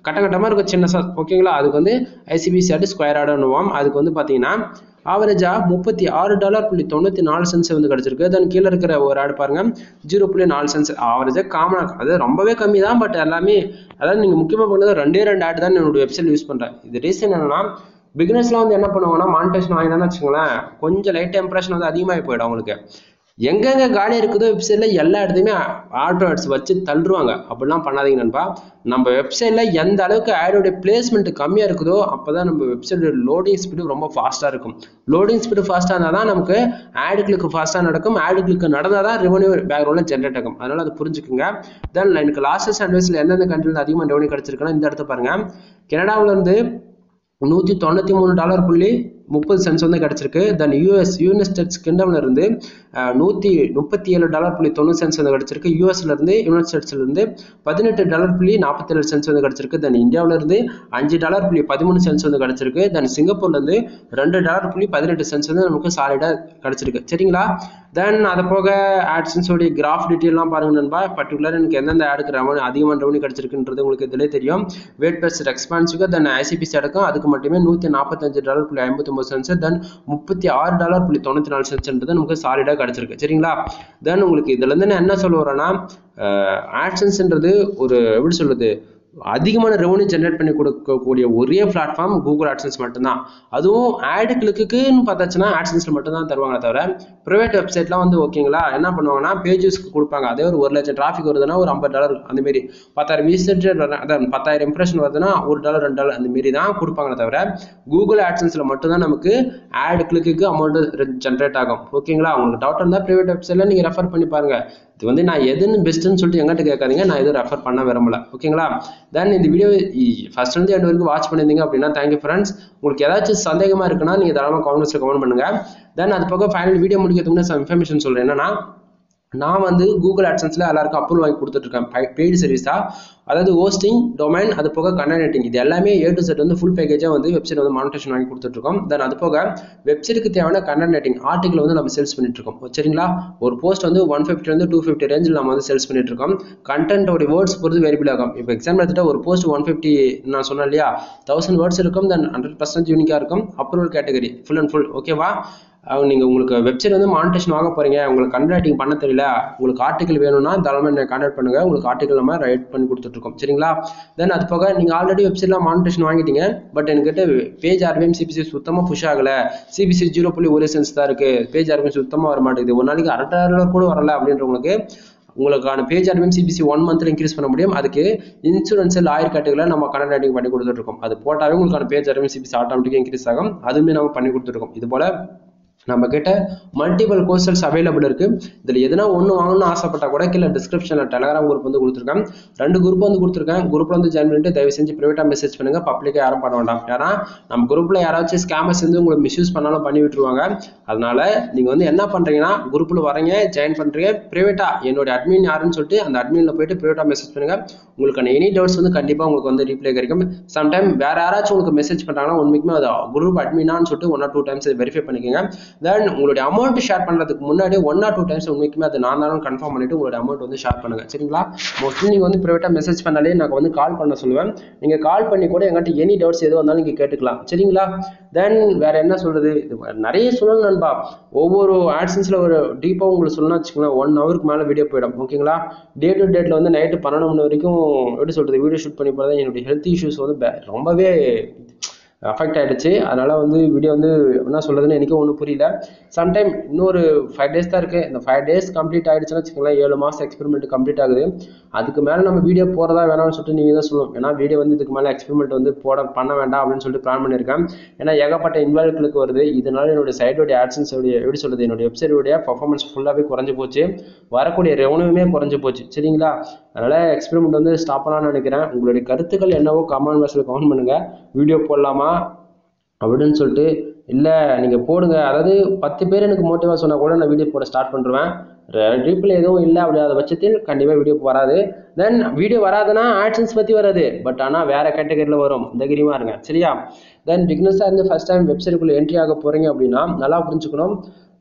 கட்ட கட்டமாக இருக்கும் சின்ன சா ஓகேங்களா அதுக்கு வந்து ஐசிபிசி ஆடு ஸ்கொயர் ஆடுன்னுவோம் அதுக்கு வந்து பார்த்தீங்கன்னா ஆவரேஜாக முப்பத்தி ஆறு டாலர் புள்ளி தொண்ணூற்றி நாலு சென்ஸ் வந்து கிடச்சிருக்கு தென் கீழே இருக்கிற ஒரு ஆடு பாருங்க ஜீரோ புள்ளி நாலு சென்ஸ் ஆவரேஜாக காமனாக அது ரொம்பவே கம்மி தான் பட் எல்லாமே அதாவது நீங்கள் முக்கியமாக பண்ணது ரெண்டே ரெண்டு ஆடு தான் என்னோட வெப்சைட் யூஸ் பண்ணுறேன் இது ரீசன் என்னன்னா பிகினர்ஸ்லாம் வந்து என்ன பண்ணுவாங்கன்னா மானிட்டேஷன் வாங்கினான்னு வச்சுக்கோங்களேன் கொஞ்சம் லைட் இம்ப்ரெஷன் வந்து அதிகமாகி போயிடும் அவங்களுக்கு எங்கெங்க காலி இருக்குதோ வெப்சைட்ல எல்லா இடத்துலையுமே ஆட்டோ ஆட்ஸ் வச்சு தள்ளுருவாங்க அப்படிலாம் பண்ணாதீங்க நண்பா நம்ம வெப்சைட்ல எந்த அளவுக்கு ஆடோட பிளேஸ்மெண்ட் கம்மியாக இருக்குதோ அப்பதான் நம்ம வெப்சைட்டோட லோடிங் ஸ்பீடு ரொம்ப ஃபாஸ்ட்டாக இருக்கும் லோடிங் ஸ்பீடு ஃபாஸ்ட்டாக இருந்தால் தான் நமக்கு ஆடுகளுக்கு ஃபாஸ்ட்டாக நடக்கும் ஆடுகளுக்கு நடந்தால் தான் ரெவன்யூ பேக்ரவுண்டில் ஜென்ரேட் ஆகும் அதனால அதை புரிஞ்சுக்குங்க தென் எனக்கு லாஸ்ட் அட்வைஸில் எந்தெந்த கண்ட்ரியில் அதிகமாக ரெவன்யூ கிடைச்சிருக்குன்னா இந்த இடத்த பாருங்க கனடாவில் இருந்து நூற்றி தொண்ணூற்றி மூணு டாலர் புள்ளி முப்பது சென்ஸ் வந்து கிடச்சிருக்கு தென் யூஎஸ் யூனிட் ஸ்டேட்ஸ் கிங்டம்ல இருந்து நூற்றி முப்பத்தி ஏழு டாலர் புள்ளி தொண்ணூறு சென்ஸ் வந்து கிடச்சிருக்கு யூஎஸ்ல இருந்து யுனைட் ஸ்டேட்ஸ்ல இருந்து பதினெட்டு டாலர் புள்ளி நாற்பத்தேழு சென்ஸ் வந்து கிடச்சிருக்கு தென் இந்தியாவில இருந்து அஞ்சு டாலர் புள்ளி பதிமூணு சென்ஸ் வந்து கிடச்சிருக்கு தென் சிங்கப்பூர்ல இருந்து ரெண்டு டாலர் புள்ளி பதினெட்டு சென்ஸ் வந்து நமக்கு சாலிடா கிடச்சிருக்கு சரிங்களா தென் அது போக ஆட்ஸன்ஸோடைய கிராஃப் டீட்டெயிலாம் பாருங்க நண்பா பர்டிகுலர் எனக்கு எந்தெந்த ஆடுக்கு ரெவன்யூ அதிகமான ரெவன்யூ கிடச்சிருக்குன்றது உங்களுக்கு இதிலே தெரியும் வெயிட் பெஸ்ட் எக்ஸ்பான்ஸுக்கு தென் ஐசிபிசி அடக்கம் அதுக்கு மட்டுமே நூற்றி நாற்பத்தஞ்சு டாலர் புள்ளி ஐம்பத்தொம்பது சென்ஸ் தென் முப்பத்தி ஆறு டாலர் புள்ளி தொண்ணூற்றி நாலு சென்ஸ்ன்றது நமக்கு சாலிடாக கிடச்சிருக்கு சரிங்களா தென் உங்களுக்கு இதுலேருந்து நான் என்ன சொல்ல வரேன்னா ஆட்சன்ஸ்ன்றது ஒரு எப்படி சொல்றது அதிகமான ரெவன்யூ ஜென்ரேட் பண்ணி கொடுக்கக்கூடிய ஒரே பிளாட்ஃபார்ம் கூகுள் ஆட்சன்ஸ் மட்டும்தான் அதுவும் ஆடு கிளிக்குன்னு பார்த்தாச்சுன்னா ஆட்சன்ஸில் மட்டும்தான் தருவாங்க தவிர ப்ரைவேட் வெப்சைட்லாம் வந்து ஓகேங்களா என்ன பண்ணுவாங்கன்னா பேஜஸ்க்கு கொடுப்பாங்க அதே ஒரு ஒரு லட்சம் டிராஃபிக் வருதுன்னா ஒரு ஐம்பது டாலர் அந்த மாரி பத்தாயிரம் விசிட்டர் அதான் பத்தாயிரம் இம்ப்ரெஷன் வருதுன்னா ஒரு டாலர் ரெண்டு டாலர் அந்த மாரி தான் கொடுப்பாங்களே தவிர கூகுள் ஆட்சன்ஸில் மட்டும்தான் நமக்கு ஆடு கிளிக்கு அமௌண்ட் ஜென்ரேட் ஆகும் ஓகேங்களா உங்களுக்கு டவுட் இருந்தால் ப்ரைவேட் வெப்சைட்டில் நீங்கள் ரெஃபர் பண்ணி பாருங்க இது வந்து நான் எதுன்னு பெஸ்ட்டுன்னு சொல்லிட்டு எங்கிட்ட கேட்காதீங்க நான் எதுவும் ரெஃபர் பண்ண விரும்பல ஓகேங்களா தென் இந்த வீடியோ ஃபர்ஸ்ட் வந்து எண்ட் வரைக்கும் வாட்ச் பண்ணியிருந்தீங்க அப்படின்னா தேங்க்யூ ஃப்ரெண்ட்ஸ் உங்களுக்கு ஏதாச்சும் சந்தேகமாக இருக்குன்னா நீங்கள் தாராளமாக கமெண்ட்ஸில் கமெண்ட் பண்ணுங்க தென் அது போக ஃபைனல் வீடியோ முடிக்கிறதுக்கு முன்னாடி இன்ஃபர்மேஷன் சொல்கிறேன் என்னன்னா நான் வந்து கூகுள் ஆட்சன்ஸில் எல்லாருக்கும் அப்ரூவல் வாங்கி கொடுத்துட்ருக்கேன் பெய்டு சர்வீஸாக அதாவது ஹோஸ்டிங் டொமைன் அது போக கண்டனேட்டிங் இது எல்லாமே ஏ டு செட் வந்து ஃபுல் பேக்கேஜாக வந்து வெப்சைட் வந்து மானிட்டேஷன் வாங்கி கொடுத்துட்ருக்கோம் தென் அது போக வெப்சைட்டுக்கு தேவையான கண்டனேட்டிங் ஆர்டிகல் வந்து நம்ம சேல்ஸ் பண்ணிட்டு இருக்கோம் சரிங்களா ஒரு போஸ்ட் வந்து ஒன் ஃபிஃப்டிலேருந்து டூ ஃபிஃப்டி ரேஞ்சில் நம்ம வந்து சேல்ஸ் பண்ணிட்டு இருக்கோம் கண்டென்ட்டோட வேர்ட்ஸ் பொறுத்து வேரியபிள் ஆகும் இப்போ எக்ஸாம்பிள் எடுத்துகிட்டா ஒரு போஸ்ட் ஒன் ஃபிஃப்டி நான் சொன்னேன் இல்லையா தௌசண்ட் வேர்ட்ஸ் இருக்கும் தென் ஹண்ட்ரட் பர்சன்ட் யூனிக்காக இருக்கும் approval category full and full ஓகேவா நீங்கள் உங்களுக்கு வெப்சைட் வந்து மானிட்டேஷன் வாங்க போகிறீங்க உங்களுக்கு கண்டக்டிங் பண்ண தெரியல உங்களுக்கு ஆர்டிகல் வேணும்னா தாராளமாக என்ன கான்டாக்ட் பண்ணுங்கள் உங்களுக்கு ஆர்டிகல் நம்ம ரைட் பண்ணி கொடுத்துட்ருக்கோம் சரிங்களா தென் அது போக நீங்கள் ஆல்ரெடி வெப்சைட்டில் மானிட்டேஷன் வாங்கிட்டீங்க பட் என்கிட்ட பேஜ் ஆர்பிஎம் சிபிசி சுத்தமாக புஷ் ஆகலை சிபிசி ஜீரோ புள்ளி ஒரு சென்ஸ் தான் இருக்குது பேஜ் ஆர்பிஎம் சுத்தமாக வர மாட்டேங்குது ஒரு நாளைக்கு அரை டாலர் கூட வரல அப்படின்றவங்களுக்கு உங்களுக்கான பேஜ் ஆர்பிஎம் சிபிசி ஒன் மந்த்ல இன்க்ரீஸ் பண்ண முடியும் அதுக்கு இன்சூரன்ஸ் லாயர் கேட்டுகளை நம்ம கடன் ரைட்டிங் பண்ணி கொடுத்துட்ருக்கோம் அது போட்டாவே உங்களுக்கான பேஜ் ஆர்பிஎம் சிபிசி ஆட்டோமேட்டிக்காக இன்க்ரீஸ் ஆகும் அதுவுமே நம்ம பண்ணி கொடுத்துருக்கோம் இது போல நம்ம கிட்ட மல்டிபிள் கோர்சஸ் அவைலபிள் இருக்கு இதில் எதுனா ஒன்று வாங்கணும்னு ஆசைப்பட்டா கூட கீழே டிஸ்கிரிப்ஷனில் டெலகிராம் குரூப் வந்து கொடுத்துருக்கேன் ரெண்டு குரூப் வந்து கொடுத்துருக்கேன் குரூப்ல வந்து ஜாயின் பண்ணிட்டு தயவு செஞ்சு ப்ரைவேட்டாக மெசேஜ் பண்ணுங்க பப்ளிக்காக யாரும் பண்ண வேண்டாம் ஏன்னா நம்ம குரூப்ல யாராச்சும் ஸ்கேமர்ஸ் வந்து உங்களுக்கு மிஸ்யூஸ் பண்ணாலும் பண்ணி விட்டுருவாங்க அதனால நீங்க வந்து என்ன பண்றீங்கன்னா குரூப்ல வரீங்க ஜாயின் பண்றீங்க ப்ரைவேட்டா என்னோட அட்மின் யாருன்னு சொல்லிட்டு அந்த அட்மின்ல போயிட்டு ப்ரைவேட்டா மெசேஜ் பண்ணுங்க உங்களுக்கான எனி டவுட்ஸ் வந்து கண்டிப்பா உங்களுக்கு வந்து ரீப்ளை கிடைக்கும் சம்டைம் வேற யாராச்சும் உங்களுக்கு மெசேஜ் பண்றாங்கன்னா உண்மைக்குமே அது குரூப் அட்மினான்னு சொல்லிட்டு one or two times verify பண்ணிக்கோங்க தென் உங்களுடைய அமௌண்ட் ஷேர் பண்ணுறதுக்கு முன்னாடி ஒன் ஆர் டூ டைம்ஸ் உண்மைக்குமே அது நான் தானே கன்ஃபார்ம் பண்ணிட்டு உங்களுடைய அமௌண்ட் வந்து ஷேர் பண்ணுங்க சரிங்களா மோஸ்ட்லி நீங்கள் வந்து ப்ரைவேட்டாக மெசேஜ் பண்ணாலே நான் வந்து கால் பண்ண சொல்லுவேன் நீங்கள் கால் பண்ணி கூட எங்கிட்ட எனி டவுட்ஸ் எது வந்தாலும் நீங்கள் கேட்டுக்கலாம் சரிங்களா தென் வேற என்ன சொல்றது இது நிறைய சொல்லணும் நண்பா ஒவ்வொரு ஆட்சன்ஸில் ஒரு டீப்பாக உங்களுக்கு சொல்லணும்னு வச்சுக்கோங்களேன் ஒன் ஹவருக்கு மேலே வீடியோ போயிடும் ஓகேங்களா டே டு டேட்டில் வந்து நைட்டு பன்னெண்டு மணி வரைக்கும் எப்படி சொல்றது வீடியோ ஷூட் பண்ணி போகிறதா என்னுடைய ஹெல்த் இஷ்யூஸ் வந்து பே- ரொம்பவே அஃபெக்ட் ஆயிடுச்சு அதனால வந்து வீடியோ வந்து என்ன சொல்றதுன்னு எனக்கும் ஒன்றும் புரியல சம்டைம் இன்னொரு ஃபைவ் டேஸ் தான் இருக்கு இந்த ஃபைவ் டேஸ் கம்ப்ளீட் ஆயிடுச்சுன்னு வச்சுக்கோங்களேன் ஏழு மாசம் எக்ஸ்பெரிமெண்ட் கம்ப்ளீட் ஆகுது அதுக்கு மேல நம்ம வீடியோ போறதா வேணாம்னு சொல்லிட்டு நீங்க தான் சொல்லணும் ஏன்னா வீடியோ வந்து இதுக்கு மேல எக்ஸ்பெரிமெண்ட் வந்து போட பண்ண வேண்டாம் அப்படின்னு சொல்லிட்டு பிளான் பண்ணியிருக்கேன் ஏன்னா ஏகப்பட்ட இன்வால்வ்களுக்கு வருது இதனால என்னுடைய சைடோடைய ஆட்சன்ஸ் எப்படி சொல்றது என்னுடைய வெப்சைட்டோடைய பர்ஃபார்மன்ஸ் ஃபுல்லாகவே குறைஞ்சு போச்சு வரக்கூடிய ரெவன்யூமே குறைஞ்சு போச்சு சரிங்களா அதனால எக்ஸ்பெரிமெண்ட் வந்து ஸ்டாப் பண்ணலாம்னு நினைக்கிறேன் உங்களுடைய கருத்துக்கள் என்னவோ கமெண்ட் பாக்ஸில் கமெண்ட் பண்ணுங்க வீடியோ போடலாமா அப்படின்னு சொல்லிட்டு இல்லை நீங்கள் போடுங்க அதாவது பத்து பேர் எனக்கு மோட்டிவாக சொன்னால் கூட நான் வீடியோ போட ஸ்டார்ட் பண்ணுறேன் ரீப்ளே எதுவும் இல்லை அப்படியாத பட்சத்தில் கண்டிப்பாக வீடியோ வராது தென் வீடியோ வராதுன்னா ஆட்சன்ஸ் பற்றி வராது பட் ஆனால் வேற கேட்டகரியில் வரும் தைரியமாக இருங்க சரியா தென் பிக்னஸாக இருந்து ஃபர்ஸ்ட் டைம் வெப்சைட்டுக்குள்ளே என்ட்ரி ஆக போகிறீங்க அப்படின்னா நல்லா புரிஞ்சுக்கணும்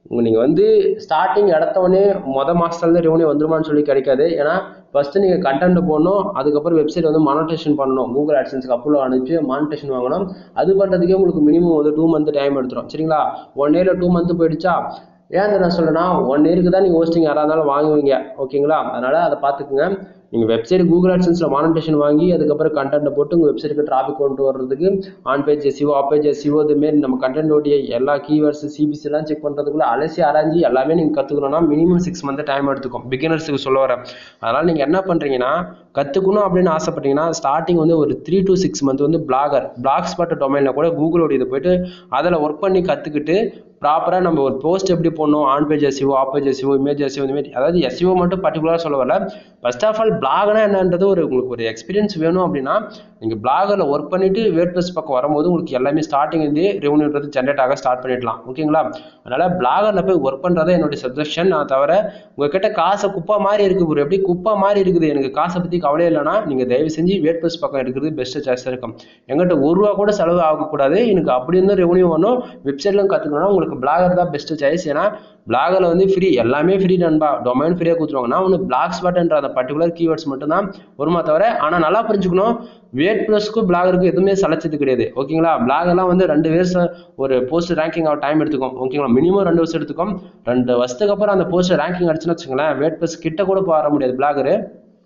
நீங்கள் வந்து ஸ்டார்டிங் எடுத்தவொடனே மொதல் மாதத்துலேருந்து ரெவன்யூ வந்துருமான்னு சொல்லி கிடைக்காது ஏன்னா ஃபஸ்ட்டு நீங்கள் கண்டென்ட் போடணும் அதுக்கப்புறம் வெப்சைட் வந்து மானிட்டேஷன் பண்ணணும் கூகுள் ஆட்சன்ஸ்க்கு அப்லோட் அனுப்பிச்சு மானிட்டேஷன் வாங்கணும் அது பண்ணுறதுக்கே உங்களுக்கு மினிமம் வந்து டூ மந்த் டைம் எடுத்துரும் சரிங்களா ஒன் இயரில் டூ மந்த் போயிடுச்சா ஏன் இதை நான் சொல்லேன்னா ஒன் இயருக்கு தான் நீங்கள் ஹோஸ்டிங் யாராக இருந்தாலும் வாங்குவீங்க ஓகேங்களா அதனால் அதை பார்த்துக்குங்க நீங்கள் வெப்சைட் கூகுள் ஆட்சன்ஸில் மானிட்டேஷன் வாங்கி அதுக்கப்புறம் கண்டென்ட்டை போட்டு உங்கள் வெப்சைட்டுக்கு டிராஃபிக் கொண்டு வர்றதுக்கு on page SEO off page SEO இதுமாரி நம்ம கண்டென்ட்டோடைய எல்லா கீவேர்ட்ஸ் சிபிசி எல்லாம் செக் பண்ணுறதுக்குள்ள அலசி ஆராய்ஞ்சி எல்லாமே நீங்கள் கற்றுக்கணும்னா மினிமம் சிக்ஸ் மந்த் டைம் எடுத்துக்கும் பிகினர்ஸுக்கு சொல்ல வரேன் அதனால் நீங்கள் என்ன பண்ணுறீங்கன்னா கற்றுக்கணும் அப்படின்னு ஆசைப்பட்டீங்கன்னா ஸ்டார்டிங் வந்து ஒரு த்ரீ டு சிக்ஸ் மந்த் வந்து பிளாகர் பிளாக் ஸ்பாட் டொமைனில் கூட கூகுளோட இதை போயிட்டு அதில் ஒர்க் பண்ணி கற்றுக்கிட்டு ப்ராப்பராக நம்ம ஒரு போஸ்ட் எப்படி போடணும் on page SEO off page SEO image SEO இந்த மாதிரி அதாவது எஸ்இஓ மட்டும் பர்டிகுலராக சொல்ல வரல ஃபர்ஸ்ட் ஆஃப் ஆல் பிளாக்னா என்னன்றது ஒரு உங்களுக்கு ஒரு எக்ஸ்பீரியன்ஸ் வேணும் அப்படின்னா நீங்கள் பிளாகரில் ஒர்க் பண்ணிட்டு வேட் ப்ளஸ் பக்கம் வரும்போது உங்களுக்கு எல்லாமே ஸ்டார்டிங் வந்து ரெவன்யூன்றது ஜென்ரேட் ஆக ஸ்டார்ட் பண்ணிடலாம் ஓகேங்களா அதனால் பிளாகரில் போய் ஒர்க் பண்ணுறதே என்னுடைய சஜஷன் நான் தவிர உங்ககிட்ட காசை குப்பை மாதிரி இருக்குது ஒரு எப்படி குப்பை மாதிரி இருக்குது எனக்கு காசை பற்றி கவலை இல்லைன்னா நீங்கள் தயவு செஞ்சு வேட் ப்ளஸ் பக்கம் எடுக்கிறது பெஸ்ட்டு சாய்ஸாக இருக்கும் எங்கிட்ட ஒரு ரூபா கூட செலவு ஆகக்கூடாது எனக்கு அப்படி இருந்தும் ரெவன்யூ வேணும் வெப்சைட்லாம் கற்றுக்கணும்னா உங்களுக்கு பிளாகர் தான் பெஸ்ட்டு சாய்ஸ் ஏன்னா பிளாகரில் வந்து ஃப்ரீ எல்லாமே ஃப்ரீ நண்பா டொமைன் ஃப்ரீயாக கொடுத்துருவாங்கன்னா ஒன்று பிளாக் ஸ்பாட்ன்ற அந்த பர்டிகுலர் கீவேர்ட்ஸ் மட்டும்தான் வருமா தவிர ஆனால் நல்லா புரிஞ்சுக்கணும் வேட் ப்ளஸ்க்கும் பிளாகருக்கும் எதுவுமே சலைச்சது கிடையாது ஓகேங்களா பிளாகெல்லாம் வந்து ரெண்டு வருஷம் ஒரு போஸ்ட் ரேங்கிங் ஆக டைம் எடுத்துக்கும் ஓகேங்களா மினிமம் ரெண்டு வருஷம் எடுத்துக்கும் ரெண்டு வருஷத்துக்கு அப்புறம் அந்த போஸ்ட் ரேங்கிங் அடிச்சுன்னு வச்சுங்களேன் வேட் ப்ளஸ் கிட்ட கூட போக வர முடியாது பிளாகரு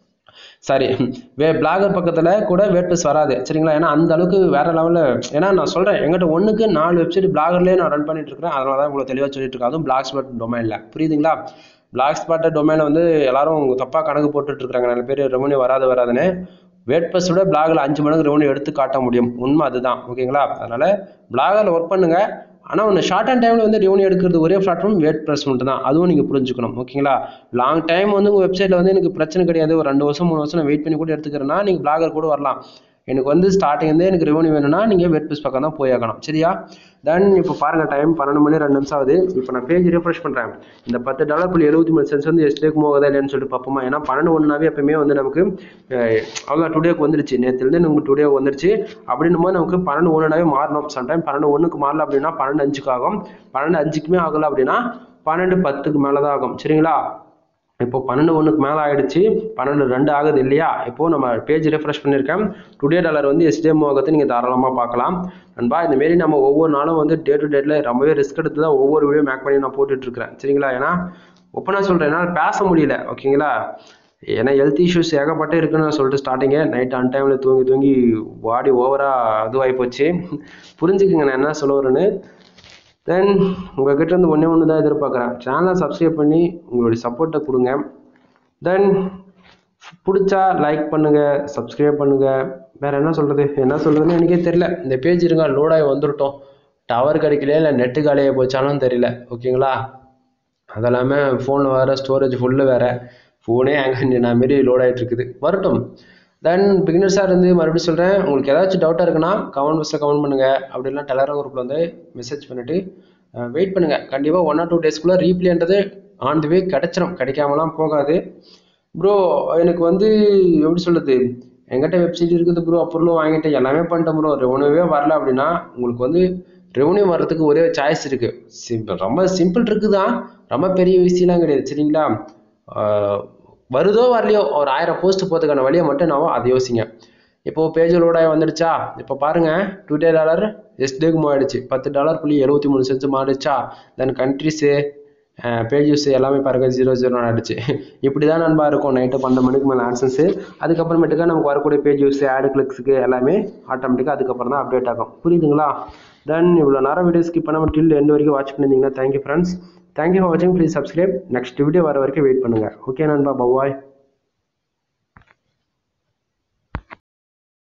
சாரி வே பிளாகர் பக்கத்தில் கூட வேட்பஸ் வராது சரிங்களா ஏன்னா அந்த அளவுக்கு வேற லெவலில் ஏன்னா நான் சொல்கிறேன் எங்கிட்ட ஒன்றுக்கு நாலு வெப்சைட் பிளாகர்லேயே நான் ரன் பண்ணிட்டு இருக்கேன் அதனால தான் இவ்வளோ தெளிவாக சொல்லிட்டு இருக்கேன் அதுவும் பிளாக் ஸ்பாட் டொமைனில் புரியுதுங்களா பிளாக் ஸ்பாட் டொமைனில் வந்து எல்லாரும் தப்பாக கணக்கு போட்டுட்டு இருக்காங்க நிறைய பேர் ரெவன்யூ வராது வராதுன்னு வேட்பஸ் விட பிளாகில் அஞ்சு மடங்கு ரெவன்யூ எடுத்து காட்ட முடியும் உண்மை அதுதான் ஓகேங்களா அதனால் பிளாகரில் ஒர்க் பண்ணுங்க ஆனால் ஒன்று ஷார்ட் அண்ட் டைமில் வந்து ரெவன்யூ எடுக்கிறது ஒரே பிளாட்ஃபார்ம் வேட் ப்ரெஸ் மட்டும் தான் அதுவும் நீங்கள் புரிஞ்சுக்கணும் ஓகேங்களா லாங் டைம் வந்து உங்கள் வெப்சைட்டில் வந்து எனக்கு பிரச்சனை கிடையாது ஒரு ரெண்டு வருஷம் மூணு வருஷம் நான் வெயிட் பண்ணி கூட எடுத்துக்கிறேன்னா நீங்கள் பிளாகர் கூட வரலாம் எனக்கு வந்து ஸ்டார்டிங் வந்து எனக்கு ரெவன்யூ வேணும்னா நீங்கள் வெட் ப்ளஸ் பக்கம் தான் போய் ஆகணும் சரியா தென் இப்போ பாருங்கள் டைம் பன்னெண்டு மணி ரெண்டு நிமிஷம் ஆகுது இப்போ நான் பேஜ் ரெஃப்ரெஷ் பண்ணுறேன் இந்த பத்து டாலர் புள்ளி எழுபத்தி மூணு சென்ஸ் வந்து எஸ்டேக்கு போகுதா இல்லைன்னு சொல்லிட்டு பார்ப்போமா ஏன்னா பன்னெண்டு ஒன்றாவே எப்பவுமே வந்து நமக்கு அவ்வளோ டுடேக்கு வந்துருச்சு நேற்றுலேருந்து நமக்கு டுடே வந்துருச்சு அப்படின்னும் போது நமக்கு பன்னெண்டு ஒன்றுனாவே மாறணும் சம்டைம் பன்னெண்டு ஒன்றுக்கு மாறல அப்படின்னா பன்னெண்டு அஞ்சுக்கு ஆகும் பன்னெண்டு அஞ்சுக்குமே ஆகலை அப்படின்னா பன்னெண்டு பத்துக்கு மேலே தான் ஆகும் சரிங்களா இப்போ பன்னெண்டு ஒன்றுக்கு மேலே ஆயிடுச்சு பன்னெண்டு ரெண்டு ஆகுது இல்லையா இப்போ நம்ம பேஜ் ரெஃப்ரெஷ் பண்ணியிருக்கேன் டுடே டாலர் வந்து எஸ்டிஎம் ஆகத்தை நீங்கள் தாராளமாக பார்க்கலாம் நண்பா இந்தமாரி நம்ம ஒவ்வொரு நாளும் வந்து டே டு டேட்டில் ரொம்பவே ரிஸ்க் எடுத்து தான் ஒவ்வொரு வீடியோ மேக் பண்ணி நான் போட்டுட்ருக்கிறேன் சரிங்களா ஏன்னா ஒப்பனாக சொல்கிறேன் என்னால் பேச முடியல ஓகேங்களா ஏன்னா ஹெல்த் இஷ்யூஸ் ஏகப்பட்ட இருக்குன்னு நான் சொல்லிட்டு ஸ்டார்டிங்கே நைட் அன் டைமில் தூங்கி தூங்கி பாடி ஓவராக இதுவாகி போச்சு புரிஞ்சுக்குங்க நான் என்ன சொல்ல வரேன்னு தென் உங்ககிட்ட இருந்து ஒன்றே ஒன்று தான் எதிர்பார்க்குறேன் சேனலை சப்ஸ்கிரைப் பண்ணி உங்களுடைய சப்போர்ட்டை கொடுங்க தென் பிடிச்சா லைக் பண்ணுங்கள் சப்ஸ்கிரைப் பண்ணுங்கள் வேறு என்ன சொல்கிறது என்ன சொல்கிறதுன்னு எனக்கே தெரியல இந்த பேஜ் இருங்க லோடாகி வந்துருட்டோம் டவர் கிடைக்கலையா இல்லை நெட்டு காலியாக போச்சாலும் தெரியல ஓகேங்களா அது இல்லாமல் ஃபோனில் வேறு ஸ்டோரேஜ் ஃபுல்லு வேறு ஃபோனே ஹேங் நான் மாரி லோட் ஆகிட்டு இருக்குது வரட்டும் தென் பிகினர்ஸாக இருந்து மறுபடியும் சொல்கிறேன் உங்களுக்கு ஏதாச்சும் டவுட்டாக இருக்குன்னா கமெண்ட் பாக்ஸில் கமெண்ட் பண்ணுங்கள் அப்படி இல்லைனா டெலகிராம் குரூப்பில் வந்து மெசேஜ் பண்ணிவிட்டு வெயிட் பண்ணுங்கள் கண்டிப்பாக ஒன் ஆர் டூ டேஸ்க்குள்ளே ரீப்ளேன்றது ஆன் தி வே கிடச்சிரும் கிடைக்காமலாம் போகாது ப்ரோ எனக்கு வந்து எப்படி சொல்கிறது எங்கிட்ட வெப்சைட் இருக்குது ப்ரோ அப்புறம் வாங்கிட்டேன் எல்லாமே பண்ணிட்டேன் ப்ரோ ரெவன்யூவே வரல அப்படின்னா உங்களுக்கு வந்து ரெவன்யூ வர்றதுக்கு ஒரே சாய்ஸ் இருக்குது சிம்பிள் ரொம்ப சிம்பிள் இருக்குது தான் ரொம்ப பெரிய விஷயம்லாம் கிடையாது சரிங்களா வருதோ வரலையோ ஒரு ஆயிரம் போஸ்ட் போகிறதுக்கான வழியை மட்டும் நான் அதை யோசிங்க இப்போது பேஜ் லோடாக வந்துடுச்சா இப்போ பாருங்கள் டுடே டாலர் எஸ்டேக்கு மாறிடுச்சு பத்து டாலர் புள்ளி எழுபத்தி மூணு சென்ஸ் மாறிடுச்சா தென் கண்ட்ரிஸு பேஜஸ் எல்லாமே பாருங்கள் ஜீரோ ஜீரோ ஆகிடுச்சு இப்படி தான் நண்பா இருக்கும் நைட்டு பன்னெண்டு மணிக்கு மேலே ஆன்சன்ஸு அதுக்கப்புறமேட்டுக்கா நமக்கு வரக்கூடிய பேஜ் யூஸ் ஆடு கிளிக்ஸுக்கு எல்லாமே ஆட்டோமேட்டிக்காக அதுக்கப்புறம் தான் அப்டேட் ஆகும் புரியுதுங்களா தென் இவ்வளோ நேரம் வீடியோ ஸ்கிப் பண்ணாமல் டில் எண்டு வரைக்கும் வாட்ச் பண்ணியிருந்தீங்கன்னா தேங்க்யூ ஃப்ரெண்ட்ஸ் தேங்க்யூ ஃபார் வாட்சிங் ப்ளீஸ் சப்ஸ்கிரைப் நெக்ஸ்ட் வீடியோ வர வரைக்கும் வெயிட் பண்ணுங்கள் ஓகே நண்பா பவாய்